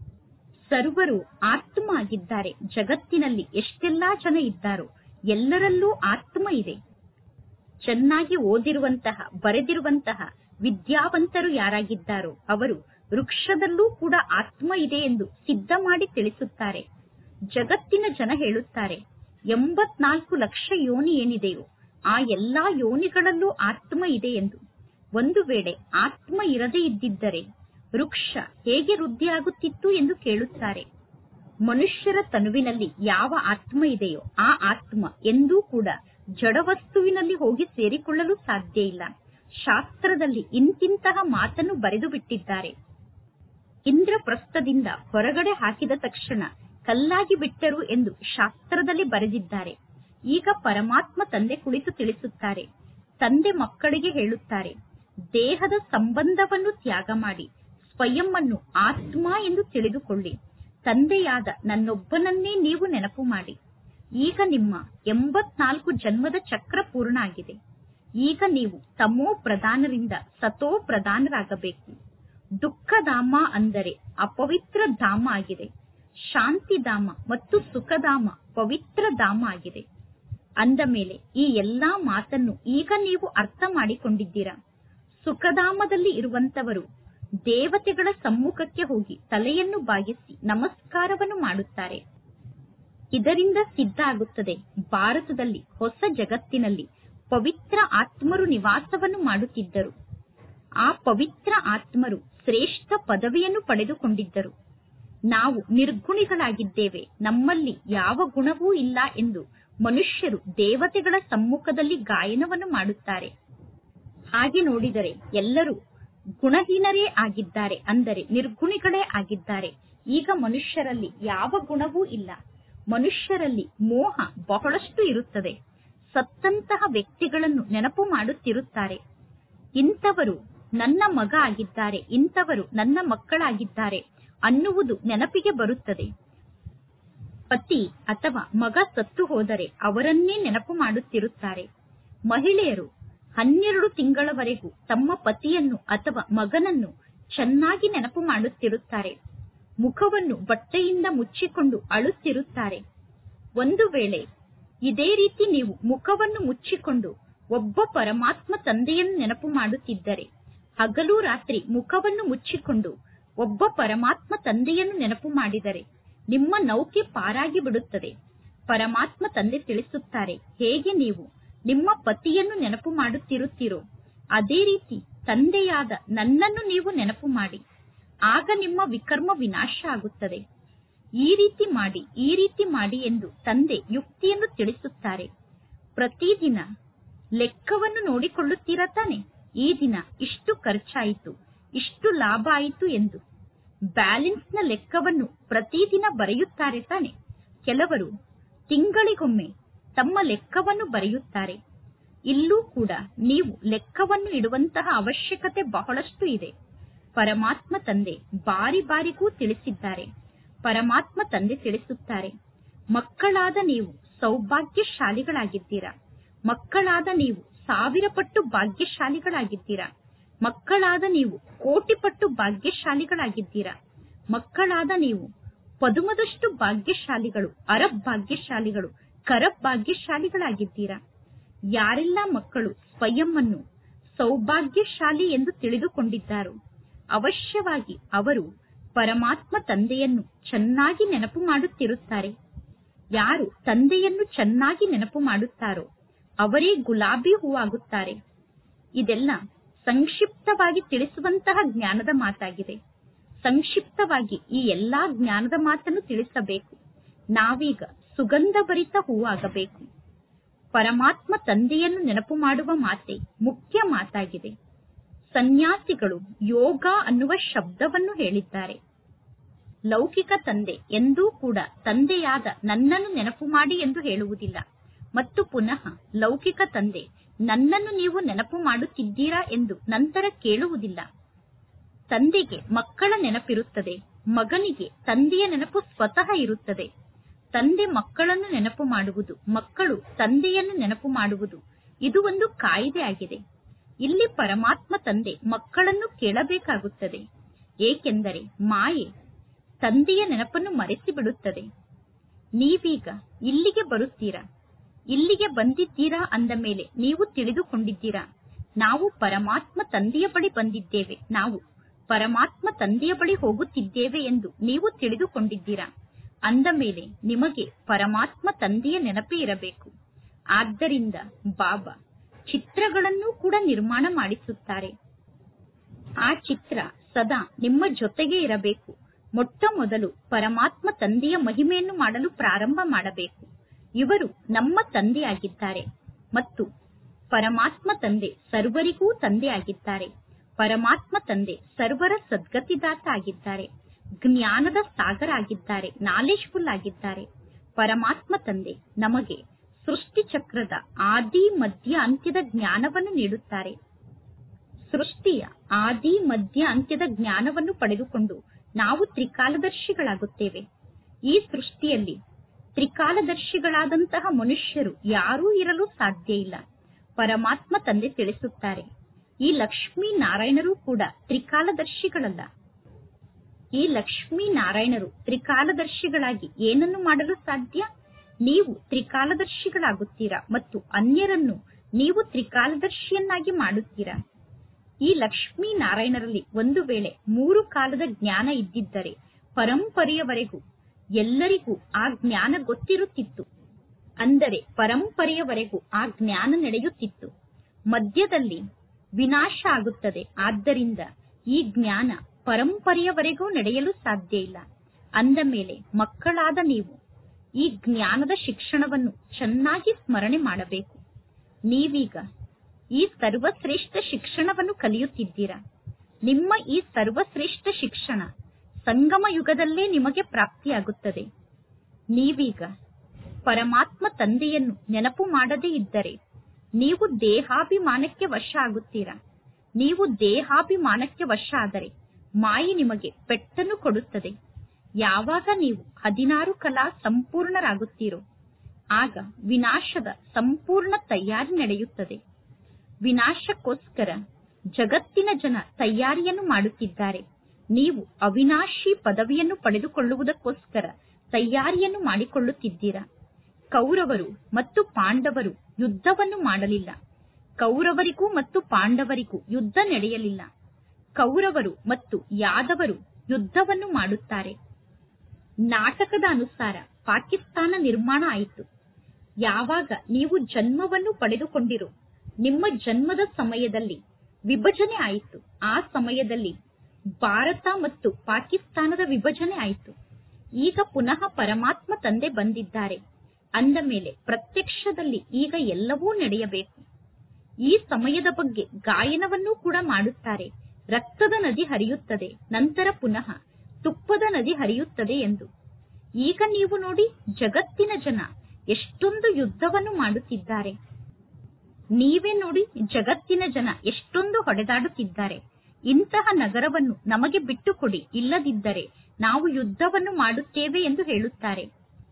ಸರ್ವರು ಆತ್ಮ ಆಗಿದ್ದಾರೆ ಜಗತ್ತಿನಲ್ಲಿ ಎಷ್ಟೆಲ್ಲಾ ಜನ ಇದ್ದಾರೋ ಎಲ್ಲರಲ್ಲೂ ಆತ್ಮ ಇದೆ ಚೆನ್ನಾಗಿ ಓದಿರುವಂತಹ ಬರೆದಿರುವಂತಹ ವಿದ್ಯಾವಂತರು ಯಾರಾಗಿದ್ದಾರೋ ಅವರು ವೃಕ್ಷದಲ್ಲೂ ಕೂಡ ಆತ್ಮ ಇದೆ ಎಂದು ಸಿದ್ಧ ಮಾಡಿ ತಿಳಿಸುತ್ತಾರೆ ಜಗತ್ತಿನ ಜನ ಹೇಳುತ್ತಾರೆ ಎಂಬತ್ನಾಲ್ಕು ಲಕ್ಷ ಯೋನಿ ಏನಿದೆಯೋ ಆ ಎಲ್ಲಾ ಯೋನಿಗಳಲ್ಲೂ ಆತ್ಮ ಇದೆ ಎಂದು ಒಂದು ವೇಳೆ ಆತ್ಮ ಇರದೇ ಇದ್ದಿದ್ದರೆ ವೃಕ್ಷ ಹೇಗೆ ವೃದ್ಧಿಯಾಗುತ್ತಿತ್ತು ಎಂದು ಕೇಳುತ್ತಾರೆ ಮನುಷ್ಯರ ತನುವಿನಲ್ಲಿ ಯಾವ ಆತ್ಮ ಇದೆಯೋ ಆ ಆತ್ಮ ಎಂದೂ ಕೂಡ ಜಡವಸ್ತುವಿನಲ್ಲಿ ಹೋಗಿ ಸೇರಿಕೊಳ್ಳಲು ಸಾಧ್ಯ ಇಲ್ಲ ಶಾಸ್ತ್ರದಲ್ಲಿ ಇಂತಿಂತಹ ಮಾತನ್ನು ಬರೆದು ಬಿಟ್ಟಿದ್ದಾರೆ ಇಂದ್ರಪ್ರಸ್ಥದಿಂದ ಹೊರಗಡೆ ಹಾಕಿದ ತಕ್ಷಣ ಕಲ್ಲಾಗಿ ಬಿಟ್ಟರು ಎಂದು ಶಾಸ್ತ್ರದಲ್ಲಿ ಬರೆದಿದ್ದಾರೆ ಈಗ ಪರಮಾತ್ಮ ತಂದೆ ಕುಳಿತು ತಿಳಿಸುತ್ತಾರೆ ತಂದೆ ಮಕ್ಕಳಿಗೆ ಹೇಳುತ್ತಾರೆ ದೇಹದ ಸಂಬಂಧವನ್ನು ತ್ಯಾಗ ಮಾಡಿ ಸ್ವಯಂ ಅನ್ನು ಆತ್ಮ ಎಂದು ತಿಳಿದುಕೊಳ್ಳಿ ತಂದೆಯಾದ ನನ್ನೊಬ್ಬನನ್ನೇ ನೀವು ನೆನಪು ಮಾಡಿ ಈಗ ನಿಮ್ಮ ಎಂಬತ್ನಾಲ್ಕು ಜನ್ಮದ ಚಕ್ರ ಪೂರ್ಣ ಆಗಿದೆ ಈಗ ನೀವು ತಮೋ ಪ್ರಧಾನರಿಂದ ಸತೋ ಪ್ರಧಾನರಾಗಬೇಕು ದುಃಖಧಾಮ ಅಂದರೆ ಅಪವಿತ್ರ ಧಾಮ ಆಗಿದೆ ಶಾಂತಿಧಾಮ ಮತ್ತು ಸುಖಧಾಮ ಪವಿತ್ರ ಧಾಮ ಆಗಿದೆ ಅಂದ ಮೇಲೆ ಈ ಎಲ್ಲಾ ಮಾತನ್ನು ಈಗ ನೀವು ಅರ್ಥ ಮಾಡಿಕೊಂಡಿದ್ದೀರಾ ಸುಖಧಾಮದಲ್ಲಿ ಇರುವಂತವರು ದೇವತೆಗಳ ಸಮ್ಮುಖಕ್ಕೆ ಹೋಗಿ ತಲೆಯನ್ನು ಬಾಗಿಸಿ ನಮಸ್ಕಾರವನ್ನು ಮಾಡುತ್ತಾರೆ ಇದರಿಂದ ಸಿದ್ಧ ಆಗುತ್ತದೆ ಭಾರತದಲ್ಲಿ ಹೊಸ ಜಗತ್ತಿನಲ್ಲಿ ಪವಿತ್ರ ಆತ್ಮರು ನಿವಾಸವನ್ನು ಮಾಡುತ್ತಿದ್ದರು ಆ ಪವಿತ್ರ ಆತ್ಮರು ಶ್ರೇಷ್ಠ ಪದವಿಯನ್ನು ಪಡೆದುಕೊಂಡಿದ್ದರು ನಾವು ನಿರ್ಗುಣಿಗಳಾಗಿದ್ದೇವೆ ನಮ್ಮಲ್ಲಿ ಯಾವ ಗುಣವೂ ಇಲ್ಲ ಎಂದು ಮನುಷ್ಯರು ದೇವತೆಗಳ ಸಮ್ಮುಖದಲ್ಲಿ ಗಾಯನವನ್ನು ಮಾಡುತ್ತಾರೆ ಹಾಗೆ ನೋಡಿದರೆ ಎಲ್ಲರೂ ಗುಣಹೀನರೇ ಆಗಿದ್ದಾರೆ ಅಂದರೆ ನಿರ್ಗುಣಿಗಳೇ ಆಗಿದ್ದಾರೆ ಈಗ ಮನುಷ್ಯರಲ್ಲಿ ಯಾವ ಗುಣವೂ ಇಲ್ಲ ಮನುಷ್ಯರಲ್ಲಿ ಮೋಹ ಬಹಳಷ್ಟು ಇರುತ್ತದೆ ಸತ್ತಂತಹ ವ್ಯಕ್ತಿಗಳನ್ನು ನೆನಪು ಮಾಡುತ್ತಿರುತ್ತಾರೆ ಇಂಥವರು ನನ್ನ ಮಗ ಆಗಿದ್ದಾರೆ ಇಂಥವರು ನನ್ನ ಮಕ್ಕಳಾಗಿದ್ದಾರೆ ಅನ್ನುವುದು ನೆನಪಿಗೆ ಬರುತ್ತದೆ ಪತಿ ಅಥವಾ ಮಗ ಸತ್ತು ಹೋದರೆ ಅವರನ್ನೇ ನೆನಪು ಮಾಡುತ್ತಿರುತ್ತಾರೆ ಮಹಿಳೆಯರು ಹನ್ನೆರಡು ತಿಂಗಳವರೆಗೂ ತಮ್ಮ ಪತಿಯನ್ನು ಅಥವಾ ಮಗನನ್ನು ಚೆನ್ನಾಗಿ ನೆನಪು ಮಾಡುತ್ತಿರುತ್ತಾರೆ ಮುಖವನ್ನು ಬಟ್ಟೆಯಿಂದ ಮುಚ್ಚಿಕೊಂಡು ಅಳುತ್ತಿರುತ್ತಾರೆ ಒಂದು ವೇಳೆ ಇದೇ ರೀತಿ ನೀವು ಮುಖವನ್ನು ಮುಚ್ಚಿಕೊಂಡು ಒಬ್ಬ ಪರಮಾತ್ಮ ತಂದೆಯನ್ನು ನೆನಪು ಮಾಡುತ್ತಿದ್ದರೆ ಹಗಲು ರಾತ್ರಿ ಮುಖವನ್ನು ಮುಚ್ಚಿಕೊಂಡು ಒಬ್ಬ ಪರಮಾತ್ಮ ತಂದೆಯನ್ನು ನೆನಪು ಮಾಡಿದರೆ ನಿಮ್ಮ ನೌಕೆ ಪಾರಾಗಿ ಬಿಡುತ್ತದೆ ಪರಮಾತ್ಮ ತಂದೆ ತಿಳಿಸುತ್ತಾರೆ ಹೇಗೆ ನೀವು ನಿಮ್ಮ ಪತಿಯನ್ನು ನೆನಪು ಮಾಡುತ್ತಿರುತ್ತೀರೋ ಅದೇ ರೀತಿ ತಂದೆಯಾದ ನನ್ನನ್ನು ನೀವು ನೆನಪು ಮಾಡಿ ಆಗ ನಿಮ್ಮ ವಿಕರ್ಮ ವಿನಾಶ ಆಗುತ್ತದೆ ಈ ರೀತಿ ಮಾಡಿ ಈ ರೀತಿ ಮಾಡಿ ಎಂದು ತಂದೆ ಯುಕ್ತಿಯನ್ನು ತಿಳಿಸುತ್ತಾರೆ ಪ್ರತಿದಿನ ಲೆಕ್ಕವನ್ನು ನೋಡಿಕೊಳ್ಳುತ್ತೀರಾ ತಾನೆ ಈ ದಿನ ಇಷ್ಟು ಖರ್ಚಾಯಿತು ಇಷ್ಟು ಲಾಭ ಆಯಿತು ಎಂದು ಬ್ಯಾಲೆನ್ಸ್ನ ಲೆಕ್ಕವನ್ನು ಪ್ರತಿದಿನ ಬರೆಯುತ್ತಾರೆ ತಾನೆ ಕೆಲವರು ತಿಂಗಳಿಗೊಮ್ಮೆ ತಮ್ಮ ಲೆಕ್ಕವನ್ನು ಬರೆಯುತ್ತಾರೆ ಇಲ್ಲೂ ಕೂಡ ನೀವು ಲೆಕ್ಕವನ್ನು ಇಡುವಂತಹ ಅವಶ್ಯಕತೆ ಬಹಳಷ್ಟು ಇದೆ ಪರಮಾತ್ಮ ತಂದೆ ಬಾರಿ ಬಾರಿಗೂ ತಿಳಿಸಿದ್ದಾರೆ ಪರಮಾತ್ಮ ತಂದೆ ತಿಳಿಸುತ್ತಾರೆ ಮಕ್ಕಳಾದ ನೀವು ಸೌಭಾಗ್ಯಶಾಲಿಗಳಾಗಿದ್ದೀರಾ ಮಕ್ಕಳಾದ ನೀವು ಸಾವಿರ ಪಟ್ಟು ಭಾಗ್ಯಶಾಲಿಗಳಾಗಿದ್ದೀರಾ ಮಕ್ಕಳಾದ ನೀವು ಕೋಟಿ ಪಟ್ಟು ಭಾಗ್ಯಶಾಲಿಗಳಾಗಿದ್ದೀರಾ ಮಕ್ಕಳಾದ ನೀವು ಪದುಮದಷ್ಟು ಭಾಗ್ಯಶಾಲಿಗಳು ಅರಬ್ ಭಾಗ್ಯಶಾಲಿಗಳು ಕರಬ್ ಭಾಗ್ಯಶಾಲಿಗಳಾಗಿದ್ದೀರಾ ಯಾರೆಲ್ಲ ಮಕ್ಕಳು ಸ್ವಯಂ ಅನ್ನು ಸೌಭಾಗ್ಯಶಾಲಿ ಎಂದು ತಿಳಿದುಕೊಂಡಿದ್ದಾರೋ ಅವಶ್ಯವಾಗಿ ಅವರು ಪರಮಾತ್ಮ ತಂದೆಯನ್ನು ಚೆನ್ನಾಗಿ ನೆನಪು ಮಾಡುತ್ತಿರುತ್ತಾರೆ ಯಾರು ತಂದೆಯನ್ನು ಚೆನ್ನಾಗಿ ನೆನಪು ಮಾಡುತ್ತಾರೋ ಅವರೇ ಗುಲಾಬಿ ಹೂವಾಗುತ್ತಾರೆ ಇದೆಲ್ಲ ಸಂಕ್ಷಿಪ್ತವಾಗಿ ತಿಳಿಸುವಂತಹ ಜ್ಞಾನದ ಮಾತಾಗಿದೆ ಸಂಕ್ಷಿಪ್ತವಾಗಿ ಈ ಎಲ್ಲಾ ಜ್ಞಾನದ ಮಾತನ್ನು ತಿಳಿಸಬೇಕು ನಾವೀಗ ಸುಗಂಧಭರಿತ ಹೂವಾಗಬೇಕು ಪರಮಾತ್ಮ ತಂದೆಯನ್ನು ನೆನಪು ಮಾಡುವ ಮಾತೆ ಮುಖ್ಯ ಮಾತಾಗಿದೆ ಸನ್ಯಾಸಿಗಳು ಯೋಗ ಅನ್ನುವ ಶಬ್ದವನ್ನು ಹೇಳಿದ್ದಾರೆ ಲೌಕಿಕ ತಂದೆ ಎಂದೂ ಕೂಡ ತಂದೆಯಾದ ನನ್ನನ್ನು ನೆನಪು ಮಾಡಿ ಎಂದು ಹೇಳುವುದಿಲ್ಲ ಮತ್ತು ಪುನಃ ಲೌಕಿಕ ತಂದೆ ನನ್ನನ್ನು ನೀವು ನೆನಪು ಮಾಡುತ್ತಿದ್ದೀರಾ ಎಂದು ನಂತರ ಕೇಳುವುದಿಲ್ಲ ತಂದೆಗೆ ಮಕ್ಕಳ ನೆನಪಿರುತ್ತದೆ ಮಗನಿಗೆ ತಂದೆಯ ನೆನಪು ಸ್ವತಃ ಇರುತ್ತದೆ ತಂದೆ ಮಕ್ಕಳನ್ನು ನೆನಪು ಮಾಡುವುದು ಮಕ್ಕಳು ತಂದೆಯನ್ನು ನೆನಪು ಮಾಡುವುದು ಇದು ಒಂದು ಕಾಯಿದೆ ಆಗಿದೆ ಇಲ್ಲಿ ಪರಮಾತ್ಮ ತಂದೆ ಮಕ್ಕಳನ್ನು ಕೇಳಬೇಕಾಗುತ್ತದೆ ಏಕೆಂದರೆ ಮಾಯೆ ತಂದೆಯ ನೆನಪನ್ನು ಮರೆಸಿ ಬಿಡುತ್ತದೆ ನೀವೀಗ ಇಲ್ಲಿಗೆ ಬರುತ್ತೀರಾ ಇಲ್ಲಿಗೆ ಬಂದಿದ್ದೀರಾ ಅಂದ ಮೇಲೆ ನೀವು ತಿಳಿದುಕೊಂಡಿದ್ದೀರಾ ನಾವು ಪರಮಾತ್ಮ ತಂದೆಯ ಬಳಿ ಬಂದಿದ್ದೇವೆ ನಾವು ಪರಮಾತ್ಮ ತಂದೆಯ ಬಳಿ ಹೋಗುತ್ತಿದ್ದೇವೆ ಎಂದು ನೀವು ತಿಳಿದುಕೊಂಡಿದ್ದೀರಾ ಅಂದ ಮೇಲೆ ನಿಮಗೆ ಪರಮಾತ್ಮ ತಂದೆಯ ನೆನಪೇ ಇರಬೇಕು ಆದ್ದರಿಂದ ಬಾಬಾ ಚಿತ್ರಗಳನ್ನು ಕೂಡ ನಿರ್ಮಾಣ ಮಾಡಿಸುತ್ತಾರೆ ಆ ಚಿತ್ರ ಸದಾ ನಿಮ್ಮ ಜೊತೆಗೆ ಇರಬೇಕು ಮೊಟ್ಟ ಮೊದಲು ಪರಮಾತ್ಮ ತಂದೆಯ ಮಹಿಮೆಯನ್ನು ಮಾಡಲು ಪ್ರಾರಂಭ ಮಾಡಬೇಕು ಇವರು ನಮ್ಮ ತಂದೆಯಾಗಿದ್ದಾರೆ ಮತ್ತು ಪರಮಾತ್ಮ ತಂದೆ ಸರ್ವರಿಗೂ ತಂದೆಯಾಗಿದ್ದಾರೆ ಪರಮಾತ್ಮ ತಂದೆ ಸರ್ವರ ಸದ್ಗತಿದಾತ ಆಗಿದ್ದಾರೆ ಜ್ಞಾನದ ಸಾಗರ ಆಗಿದ್ದಾರೆ ನಾಲೆಜ್ಫುಲ್ ಆಗಿದ್ದಾರೆ ಪರಮಾತ್ಮ ತಂದೆ ನಮಗೆ ಸೃಷ್ಟಿ ಚಕ್ರದ ಆದಿ ಮಧ್ಯ ಅಂತ್ಯದ ಜ್ಞಾನವನ್ನು ನೀಡುತ್ತಾರೆ ಸೃಷ್ಟಿಯ ಆದಿ ಮಧ್ಯ ಅಂತ್ಯದ ಜ್ಞಾನವನ್ನು ಪಡೆದುಕೊಂಡು ನಾವು ತ್ರಿಕಾಲದರ್ಶಿಗಳಾಗುತ್ತೇವೆ ಈ ಸೃಷ್ಟಿಯಲ್ಲಿ ತ್ರಿಕಾಲದರ್ಶಿಗಳಾದಂತಹ ಮನುಷ್ಯರು ಯಾರೂ ಇರಲು ಸಾಧ್ಯ ಇಲ್ಲ ಪರಮಾತ್ಮ ತಂದೆ ತಿಳಿಸುತ್ತಾರೆ ಈ ಲಕ್ಷ್ಮೀ ನಾರಾಯಣರು ಕೂಡ ತ್ರಿಕಾಲದರ್ಶಿಗಳಲ್ಲ ಈ ಲಕ್ಷ್ಮೀ ನಾರಾಯಣರು ತ್ರಿಕಾಲದರ್ಶಿಗಳಾಗಿ ಏನನ್ನು ಮಾಡಲು ಸಾಧ್ಯ ನೀವು ತ್ರಿಕಾಲದರ್ಶಿಗಳಾಗುತ್ತೀರಾ ಮತ್ತು ಅನ್ಯರನ್ನು ನೀವು ತ್ರಿಕಾಲದರ್ಶಿಯನ್ನಾಗಿ ಮಾಡುತ್ತೀರಾ ಈ ಲಕ್ಷ್ಮೀ ನಾರಾಯಣರಲ್ಲಿ ಒಂದು ವೇಳೆ ಮೂರು ಕಾಲದ ಜ್ಞಾನ ಇದ್ದಿದ್ದರೆ ಪರಂಪರೆಯವರೆಗೂ ಎಲ್ಲರಿಗೂ ಆ ಜ್ಞಾನ ಗೊತ್ತಿರುತ್ತಿತ್ತು ಅಂದರೆ ಪರಂಪರೆಯವರೆಗೂ ಆ ಜ್ಞಾನ ನಡೆಯುತ್ತಿತ್ತು ಮಧ್ಯದಲ್ಲಿ ವಿನಾಶ ಆಗುತ್ತದೆ ಆದ್ದರಿಂದ ಈ ಜ್ಞಾನ ಪರಂಪರೆಯವರೆಗೂ ನಡೆಯಲು ಸಾಧ್ಯ ಇಲ್ಲ ಅಂದ ಮೇಲೆ ಮಕ್ಕಳಾದ ನೀವು ಈ ಜ್ಞಾನದ ಶಿಕ್ಷಣವನ್ನು ಚೆನ್ನಾಗಿ ಸ್ಮರಣೆ ಮಾಡಬೇಕು ನೀವೀಗ ಈ ಸರ್ವಶ್ರೇಷ್ಠ ಶಿಕ್ಷಣವನ್ನು ಕಲಿಯುತ್ತಿದ್ದೀರಾ ನಿಮ್ಮ ಈ ಸರ್ವಶ್ರೇಷ್ಠ ಶಿಕ್ಷಣ ಸಂಗಮ ಯುಗದಲ್ಲೇ ನಿಮಗೆ ಪ್ರಾಪ್ತಿಯಾಗುತ್ತದೆ ನೀವೀಗ ಪರಮಾತ್ಮ ತಂದೆಯನ್ನು ನೆನಪು ಮಾಡದೇ ಇದ್ದರೆ ನೀವು ದೇಹಾಭಿಮಾನಕ್ಕೆ ವಶ ಆಗುತ್ತೀರಾ ನೀವು ದೇಹಾಭಿಮಾನಕ್ಕೆ ವಶ ಆದರೆ ಮಾಯಿ ನಿಮಗೆ ಪೆಟ್ಟನ್ನು ಕೊಡುತ್ತದೆ ಯಾವಾಗ ನೀವು ಹದಿನಾರು ಕಲಾ ಸಂಪೂರ್ಣರಾಗುತ್ತೀರೋ ಆಗ ವಿನಾಶದ ಸಂಪೂರ್ಣ ತಯಾರಿ ನಡೆಯುತ್ತದೆ ವಿನಾಶಕ್ಕೋಸ್ಕರ ಜಗತ್ತಿನ ಜನ ತಯಾರಿಯನ್ನು ಮಾಡುತ್ತಿದ್ದಾರೆ ನೀವು ಅವಿನಾಶಿ ಪದವಿಯನ್ನು ಪಡೆದುಕೊಳ್ಳುವುದಕ್ಕೋಸ್ಕರ ತಯಾರಿಯನ್ನು ಮಾಡಿಕೊಳ್ಳುತ್ತಿದ್ದೀರಾ ಕೌರವರು ಮತ್ತು ಪಾಂಡವರು ಯುದ್ಧವನ್ನು ಮಾಡಲಿಲ್ಲ ಕೌರವರಿಗೂ ಮತ್ತು ಪಾಂಡವರಿಗೂ ಯುದ್ಧ ನಡೆಯಲಿಲ್ಲ ಕೌರವರು ಮತ್ತು ಯಾದವರು ಯುದ್ಧವನ್ನು ಮಾಡುತ್ತಾರೆ ನಾಟಕದ ಅನುಸಾರ ಪಾಕಿಸ್ತಾನ ನಿರ್ಮಾಣ ಆಯಿತು ಯಾವಾಗ ನೀವು ಜನ್ಮವನ್ನು ಪಡೆದುಕೊಂಡಿರೋ ನಿಮ್ಮ ಜನ್ಮದ ಸಮಯದಲ್ಲಿ ವಿಭಜನೆ ಆಯಿತು ಆ ಸಮಯದಲ್ಲಿ ಭಾರತ ಮತ್ತು ಪಾಕಿಸ್ತಾನದ ವಿಭಜನೆ ಆಯಿತು ಈಗ ಪುನಃ ಪರಮಾತ್ಮ ತಂದೆ ಬಂದಿದ್ದಾರೆ ಅಂದ ಮೇಲೆ ಪ್ರತ್ಯಕ್ಷದಲ್ಲಿ ಈಗ ಎಲ್ಲವೂ ನಡೆಯಬೇಕು ಈ ಸಮಯದ ಬಗ್ಗೆ ಗಾಯನವನ್ನು ಕೂಡ ಮಾಡುತ್ತಾರೆ ರಕ್ತದ ನದಿ ಹರಿಯುತ್ತದೆ ನಂತರ ಪುನಃ ತುಪ್ಪದ ನದಿ ಹರಿಯುತ್ತದೆ ಎಂದು ಈಗ ನೀವು ನೋಡಿ ಜಗತ್ತಿನ ಜನ ಎಷ್ಟೊಂದು ಯುದ್ಧವನ್ನು ಮಾಡುತ್ತಿದ್ದಾರೆ ನೀವೇ ನೋಡಿ ಜಗತ್ತಿನ ಜನ ಎಷ್ಟೊಂದು ಹೊಡೆದಾಡುತ್ತಿದ್ದಾರೆ ಇಂತಹ ನಗರವನ್ನು ನಮಗೆ ಬಿಟ್ಟುಕೊಡಿ ಇಲ್ಲದಿದ್ದರೆ ನಾವು ಯುದ್ಧವನ್ನು ಮಾಡುತ್ತೇವೆ ಎಂದು ಹೇಳುತ್ತಾರೆ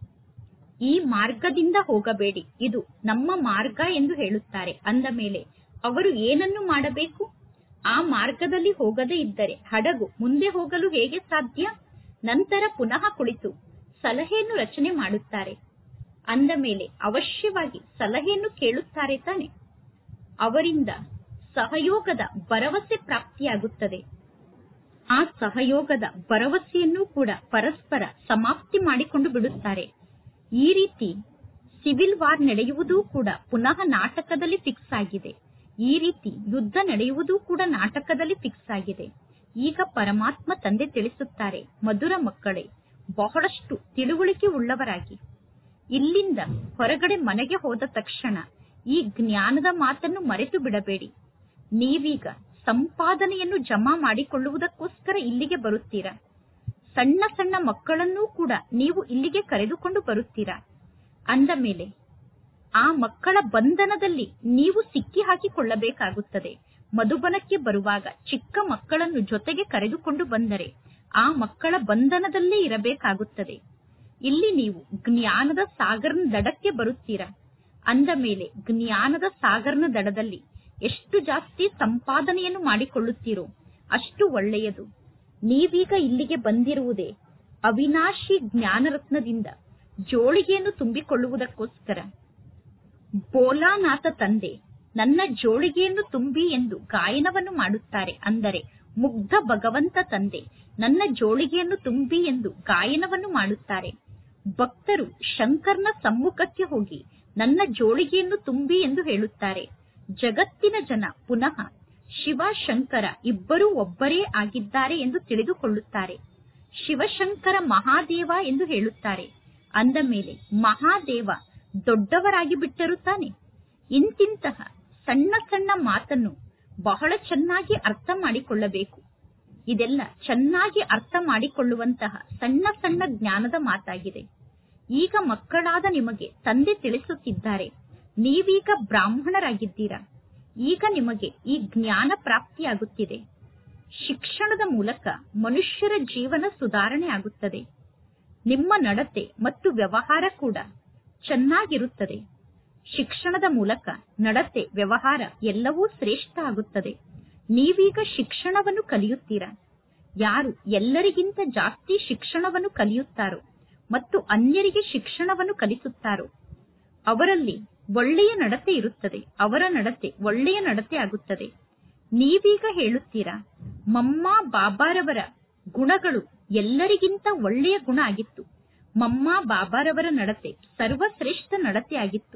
ಈ ಮಾರ್ಗದಿಂದ ಹೋಗಬೇಡಿ ಇದು ನಮ್ಮ ಮಾರ್ಗ ಎಂದು ಹೇಳುತ್ತಾರೆ ಅಂದ ಮೇಲೆ ಅವರು ಏನನ್ನು ಮಾಡಬೇಕು ಆ ಮಾರ್ಗದಲ್ಲಿ ಹೋಗದೇ ಇದ್ದರೆ ಹಡಗು ಮುಂದೆ ಹೋಗಲು ಹೇಗೆ ಸಾಧ್ಯ ನಂತರ ಪುನಃ ಕುಳಿತು ಸಲಹೆಯನ್ನು ರಚನೆ ಮಾಡುತ್ತಾರೆ ಅಂದ ಮೇಲೆ ಅವಶ್ಯವಾಗಿ ಸಲಹೆಯನ್ನು ಕೇಳುತ್ತಾರೆ ತಾನೆ ಅವರಿಂದ ಸಹಯೋಗದ ಭರವಸೆ ಪ್ರಾಪ್ತಿಯಾಗುತ್ತದೆ ಆ ಸಹಯೋಗದ ಭರವಸೆಯನ್ನು ಕೂಡ ಪರಸ್ಪರ ಸಮಾಪ್ತಿ ಮಾಡಿಕೊಂಡು ಬಿಡುತ್ತಾರೆ ಈ ರೀತಿ ಸಿವಿಲ್ ವಾರ್ ನಡೆಯುವುದೂ ಕೂಡ ಪುನಃ ನಾಟಕದಲ್ಲಿ ಫಿಕ್ಸ್ ಆಗಿದೆ ಈ ರೀತಿ ಯುದ್ಧ ನಡೆಯುವುದು ಕೂಡ ನಾಟಕದಲ್ಲಿ ಫಿಕ್ಸ್ ಆಗಿದೆ ಈಗ ಪರಮಾತ್ಮ ತಂದೆ ತಿಳಿಸುತ್ತಾರೆ ಮಧುರ ಮಕ್ಕಳೇ ಬಹಳಷ್ಟು ತಿಳುವಳಿಕೆ ಉಳ್ಳವರಾಗಿ ಇಲ್ಲಿಂದ ಹೊರಗಡೆ ಮನೆಗೆ ಹೋದ ತಕ್ಷಣ ಈ ಜ್ಞಾನದ ಮಾತನ್ನು ಮರೆತು ಬಿಡಬೇಡಿ ನೀವೀಗ ಸಂಪಾದನೆಯನ್ನು ಜಮಾ ಮಾಡಿಕೊಳ್ಳುವುದಕ್ಕೋಸ್ಕರ ಇಲ್ಲಿಗೆ ಬರುತ್ತೀರಾ ಸಣ್ಣ ಸಣ್ಣ ಮಕ್ಕಳನ್ನೂ ಕೂಡ ನೀವು ಇಲ್ಲಿಗೆ ಕರೆದುಕೊಂಡು ಬರುತ್ತೀರಾ ಅಂದ ಮೇಲೆ ಆ ಮಕ್ಕಳ ಬಂಧನದಲ್ಲಿ ನೀವು ಸಿಕ್ಕಿ ಹಾಕಿಕೊಳ್ಳಬೇಕಾಗುತ್ತದೆ ಮಧುಬನಕ್ಕೆ ಬರುವಾಗ ಚಿಕ್ಕ ಮಕ್ಕಳನ್ನು ಜೊತೆಗೆ ಕರೆದುಕೊಂಡು ಬಂದರೆ ಆ ಮಕ್ಕಳ ಬಂಧನದಲ್ಲೇ ಇರಬೇಕಾಗುತ್ತದೆ ಇಲ್ಲಿ ನೀವು ಜ್ಞಾನದ ಸಾಗರನ ದಡಕ್ಕೆ ಬರುತ್ತೀರಾ ಅಂದ ಮೇಲೆ ಜ್ಞಾನದ ಸಾಗರನ ದಡದಲ್ಲಿ ಎಷ್ಟು ಜಾಸ್ತಿ ಸಂಪಾದನೆಯನ್ನು ಮಾಡಿಕೊಳ್ಳುತ್ತೀರೋ ಅಷ್ಟು ಒಳ್ಳೆಯದು ನೀವೀಗ ಇಲ್ಲಿಗೆ ಬಂದಿರುವುದೇ ಅವಿನಾಶಿ ಜ್ಞಾನರತ್ನದಿಂದ ಜೋಳಿಗೆಯನ್ನು ತುಂಬಿಕೊಳ್ಳುವುದಕ್ಕೋಸ್ಕರ ಬೋಲಾನಾಥ ತಂದೆ ನನ್ನ ಜೋಳಿಗೆಯನ್ನು ತುಂಬಿ ಎಂದು ಗಾಯನವನ್ನು ಮಾಡುತ್ತಾರೆ ಅಂದರೆ ಮುಗ್ಧ ಭಗವಂತ ತಂದೆ ನನ್ನ ಜೋಳಿಗೆಯನ್ನು ತುಂಬಿ ಎಂದು ಗಾಯನವನ್ನು ಮಾಡುತ್ತಾರೆ ಭಕ್ತರು ಶಂಕರ್ನ ಸಮ್ಮುಖಕ್ಕೆ ಹೋಗಿ ನನ್ನ ಜೋಳಿಗೆಯನ್ನು ತುಂಬಿ ಎಂದು ಹೇಳುತ್ತಾರೆ ಜಗತ್ತಿನ ಜನ ಪುನಃ ಶಿವ ಶಂಕರ ಇಬ್ಬರೂ ಒಬ್ಬರೇ ಆಗಿದ್ದಾರೆ ಎಂದು ತಿಳಿದುಕೊಳ್ಳುತ್ತಾರೆ ಶಿವಶಂಕರ ಮಹಾದೇವ ಎಂದು ಹೇಳುತ್ತಾರೆ ಅಂದ ಮೇಲೆ ಮಹಾದೇವ ದೊಡ್ಡವರಾಗಿ ಬಿಟ್ಟರು ತಾನೆ ಇಂತಿಂತಹ ಸಣ್ಣ ಸಣ್ಣ ಮಾತನ್ನು ಬಹಳ ಚೆನ್ನಾಗಿ ಅರ್ಥ ಮಾಡಿಕೊಳ್ಳಬೇಕು ಇದೆಲ್ಲ ಚೆನ್ನಾಗಿ ಅರ್ಥ ಮಾಡಿಕೊಳ್ಳುವಂತಹ ಸಣ್ಣ ಸಣ್ಣ ಜ್ಞಾನದ ಮಾತಾಗಿದೆ ಈಗ ಮಕ್ಕಳಾದ ನಿಮಗೆ ತಂದೆ ತಿಳಿಸುತ್ತಿದ್ದಾರೆ ನೀವೀಗ ಬ್ರಾಹ್ಮಣರಾಗಿದ್ದೀರಾ ಈಗ ನಿಮಗೆ ಈ ಜ್ಞಾನ ಪ್ರಾಪ್ತಿಯಾಗುತ್ತಿದೆ ಶಿಕ್ಷಣದ ಮೂಲಕ ಮನುಷ್ಯರ ಜೀವನ ಸುಧಾರಣೆ ಆಗುತ್ತದೆ ನಿಮ್ಮ ನಡತೆ ಮತ್ತು ವ್ಯವಹಾರ ಕೂಡ ಚೆನ್ನಾಗಿರುತ್ತದೆ ಶಿಕ್ಷಣದ ಮೂಲಕ ನಡತೆ ವ್ಯವಹಾರ ಎಲ್ಲವೂ ಶ್ರೇಷ್ಠ ಆಗುತ್ತದೆ ನೀವೀಗ ಶಿಕ್ಷಣವನ್ನು ಕಲಿಯುತ್ತೀರಾ ಯಾರು ಎಲ್ಲರಿಗಿಂತ ಜಾಸ್ತಿ ಶಿಕ್ಷಣವನ್ನು ಕಲಿಯುತ್ತಾರೋ ಮತ್ತು ಅನ್ಯರಿಗೆ ಶಿಕ್ಷಣವನ್ನು ಕಲಿಸುತ್ತಾರೋ ಅವರಲ್ಲಿ ಒಳ್ಳೆಯ ನಡತೆ ಇರುತ್ತದೆ ಅವರ ನಡತೆ ಒಳ್ಳೆಯ ನಡತೆ ಆಗುತ್ತದೆ ನೀವೀಗ ಹೇಳುತ್ತೀರಾ ಮಮ್ಮ ಬಾಬಾರವರ ಗುಣಗಳು ಎಲ್ಲರಿಗಿಂತ ಒಳ್ಳೆಯ ಗುಣ ಆಗಿತ್ತು ಮಮ್ಮ ಬಾಬಾರವರ ನಡತೆ ಸರ್ವಶ್ರೇಷ್ಠ ನಡತೆ ಆಗಿತ್ತು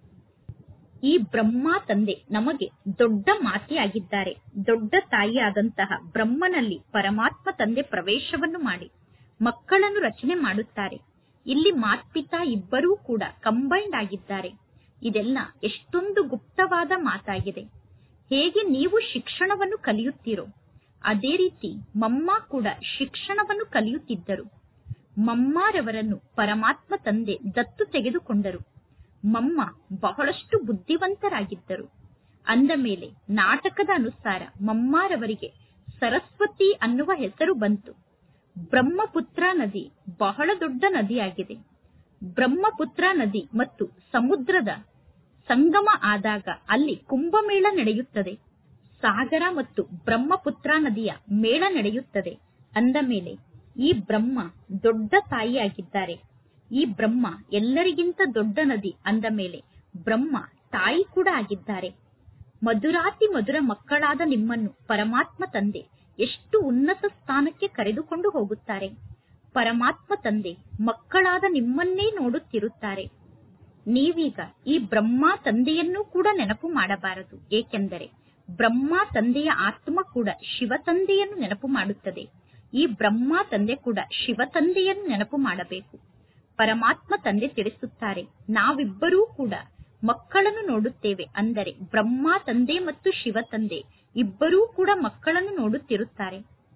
ಈ ಬ್ರಹ್ಮ ತಂದೆ ನಮಗೆ ದೊಡ್ಡ ಮಾತೆಯಾಗಿದ್ದಾರೆ ದೊಡ್ಡ ತಾಯಿಯಾದಂತಹ ಬ್ರಹ್ಮನಲ್ಲಿ ಪರಮಾತ್ಮ ತಂದೆ ಪ್ರವೇಶವನ್ನು ಮಾಡಿ ಮಕ್ಕಳನ್ನು ರಚನೆ ಮಾಡುತ್ತಾರೆ ಇಲ್ಲಿ ಮಾತ್ಪಿತಾ ಇಬ್ಬರೂ ಕೂಡ ಕಂಬೈಂಡ್ ಆಗಿದ್ದಾರೆ ಇದೆಲ್ಲ ಎಷ್ಟೊಂದು ಗುಪ್ತವಾದ ಮಾತಾಗಿದೆ ಹೇಗೆ ನೀವು ಶಿಕ್ಷಣವನ್ನು ಕಲಿಯುತ್ತೀರೋ ಅದೇ ರೀತಿ ಮಮ್ಮ ಕೂಡ ಶಿಕ್ಷಣವನ್ನು ಕಲಿಯುತ್ತಿದ್ದರು ಮಮ್ಮಾರವರನ್ನು ಪರಮಾತ್ಮ ತಂದೆ ದತ್ತು ತೆಗೆದುಕೊಂಡರು ಮಮ್ಮ ಬಹಳಷ್ಟು ಬುದ್ಧಿವಂತರಾಗಿದ್ದರು ಅಂದ ಮೇಲೆ ನಾಟಕದ ಅನುಸಾರ ಮಮ್ಮಾರವರಿಗೆ ಸರಸ್ವತಿ ಅನ್ನುವ ಹೆಸರು ಬಂತು ಬ್ರಹ್ಮಪುತ್ರ ನದಿ ಬಹಳ ದೊಡ್ಡ ನದಿಯಾಗಿದೆ ಬ್ರಹ್ಮಪುತ್ರ ನದಿ ಮತ್ತು ಸಮುದ್ರದ ಸಂಗಮ ಆದಾಗ ಅಲ್ಲಿ ಕುಂಭಮೇಳ ನಡೆಯುತ್ತದೆ ಸಾಗರ ಮತ್ತು ಬ್ರಹ್ಮಪುತ್ರ ನದಿಯ ಮೇಳ ನಡೆಯುತ್ತದೆ ಅಂದ ಮೇಲೆ ಈ ಬ್ರಹ್ಮ ದೊಡ್ಡ ತಾಯಿಯಾಗಿದ್ದಾರೆ ಈ ಬ್ರಹ್ಮ ಎಲ್ಲರಿಗಿಂತ ದೊಡ್ಡ ನದಿ ಅಂದ ಮೇಲೆ ಬ್ರಹ್ಮ ತಾಯಿ ಕೂಡ ಆಗಿದ್ದಾರೆ ಮಧುರಾತಿ ಮಧುರ ಮಕ್ಕಳಾದ ನಿಮ್ಮನ್ನು ಪರಮಾತ್ಮ ತಂದೆ ಎಷ್ಟು ಉನ್ನತ ಸ್ಥಾನಕ್ಕೆ ಕರೆದುಕೊಂಡು ಹೋಗುತ್ತಾರೆ ಪರಮಾತ್ಮ ತಂದೆ ಮಕ್ಕಳಾದ ನಿಮ್ಮನ್ನೇ ನೋಡುತ್ತಿರುತ್ತಾರೆ ನೀವೀಗ ಈ ಬ್ರಹ್ಮ ತಂದೆಯನ್ನೂ ಕೂಡ ನೆನಪು ಮಾಡಬಾರದು ಏಕೆಂದರೆ ಬ್ರಹ್ಮ ತಂದೆಯ ಆತ್ಮ ಕೂಡ ಶಿವ ತಂದೆಯನ್ನು ನೆನಪು ಮಾಡುತ್ತದೆ ಈ ಬ್ರಹ್ಮ ತಂದೆ ಕೂಡ ಶಿವ ತಂದೆಯನ್ನು ನೆನಪು ಮಾಡಬೇಕು ಪರಮಾತ್ಮ ತಂದೆ ತಿಳಿಸುತ್ತಾರೆ ನಾವಿಬ್ಬರೂ ಕೂಡ ಮಕ್ಕಳನ್ನು ನೋಡುತ್ತೇವೆ ಅಂದರೆ ಬ್ರಹ್ಮ ತಂದೆ ಮತ್ತು ಶಿವ ತಂದೆ ಇಬ್ಬರೂ ಕೂಡ ಮಕ್ಕಳನ್ನು ನೋಡುತ್ತಿರುತ್ತಾರೆ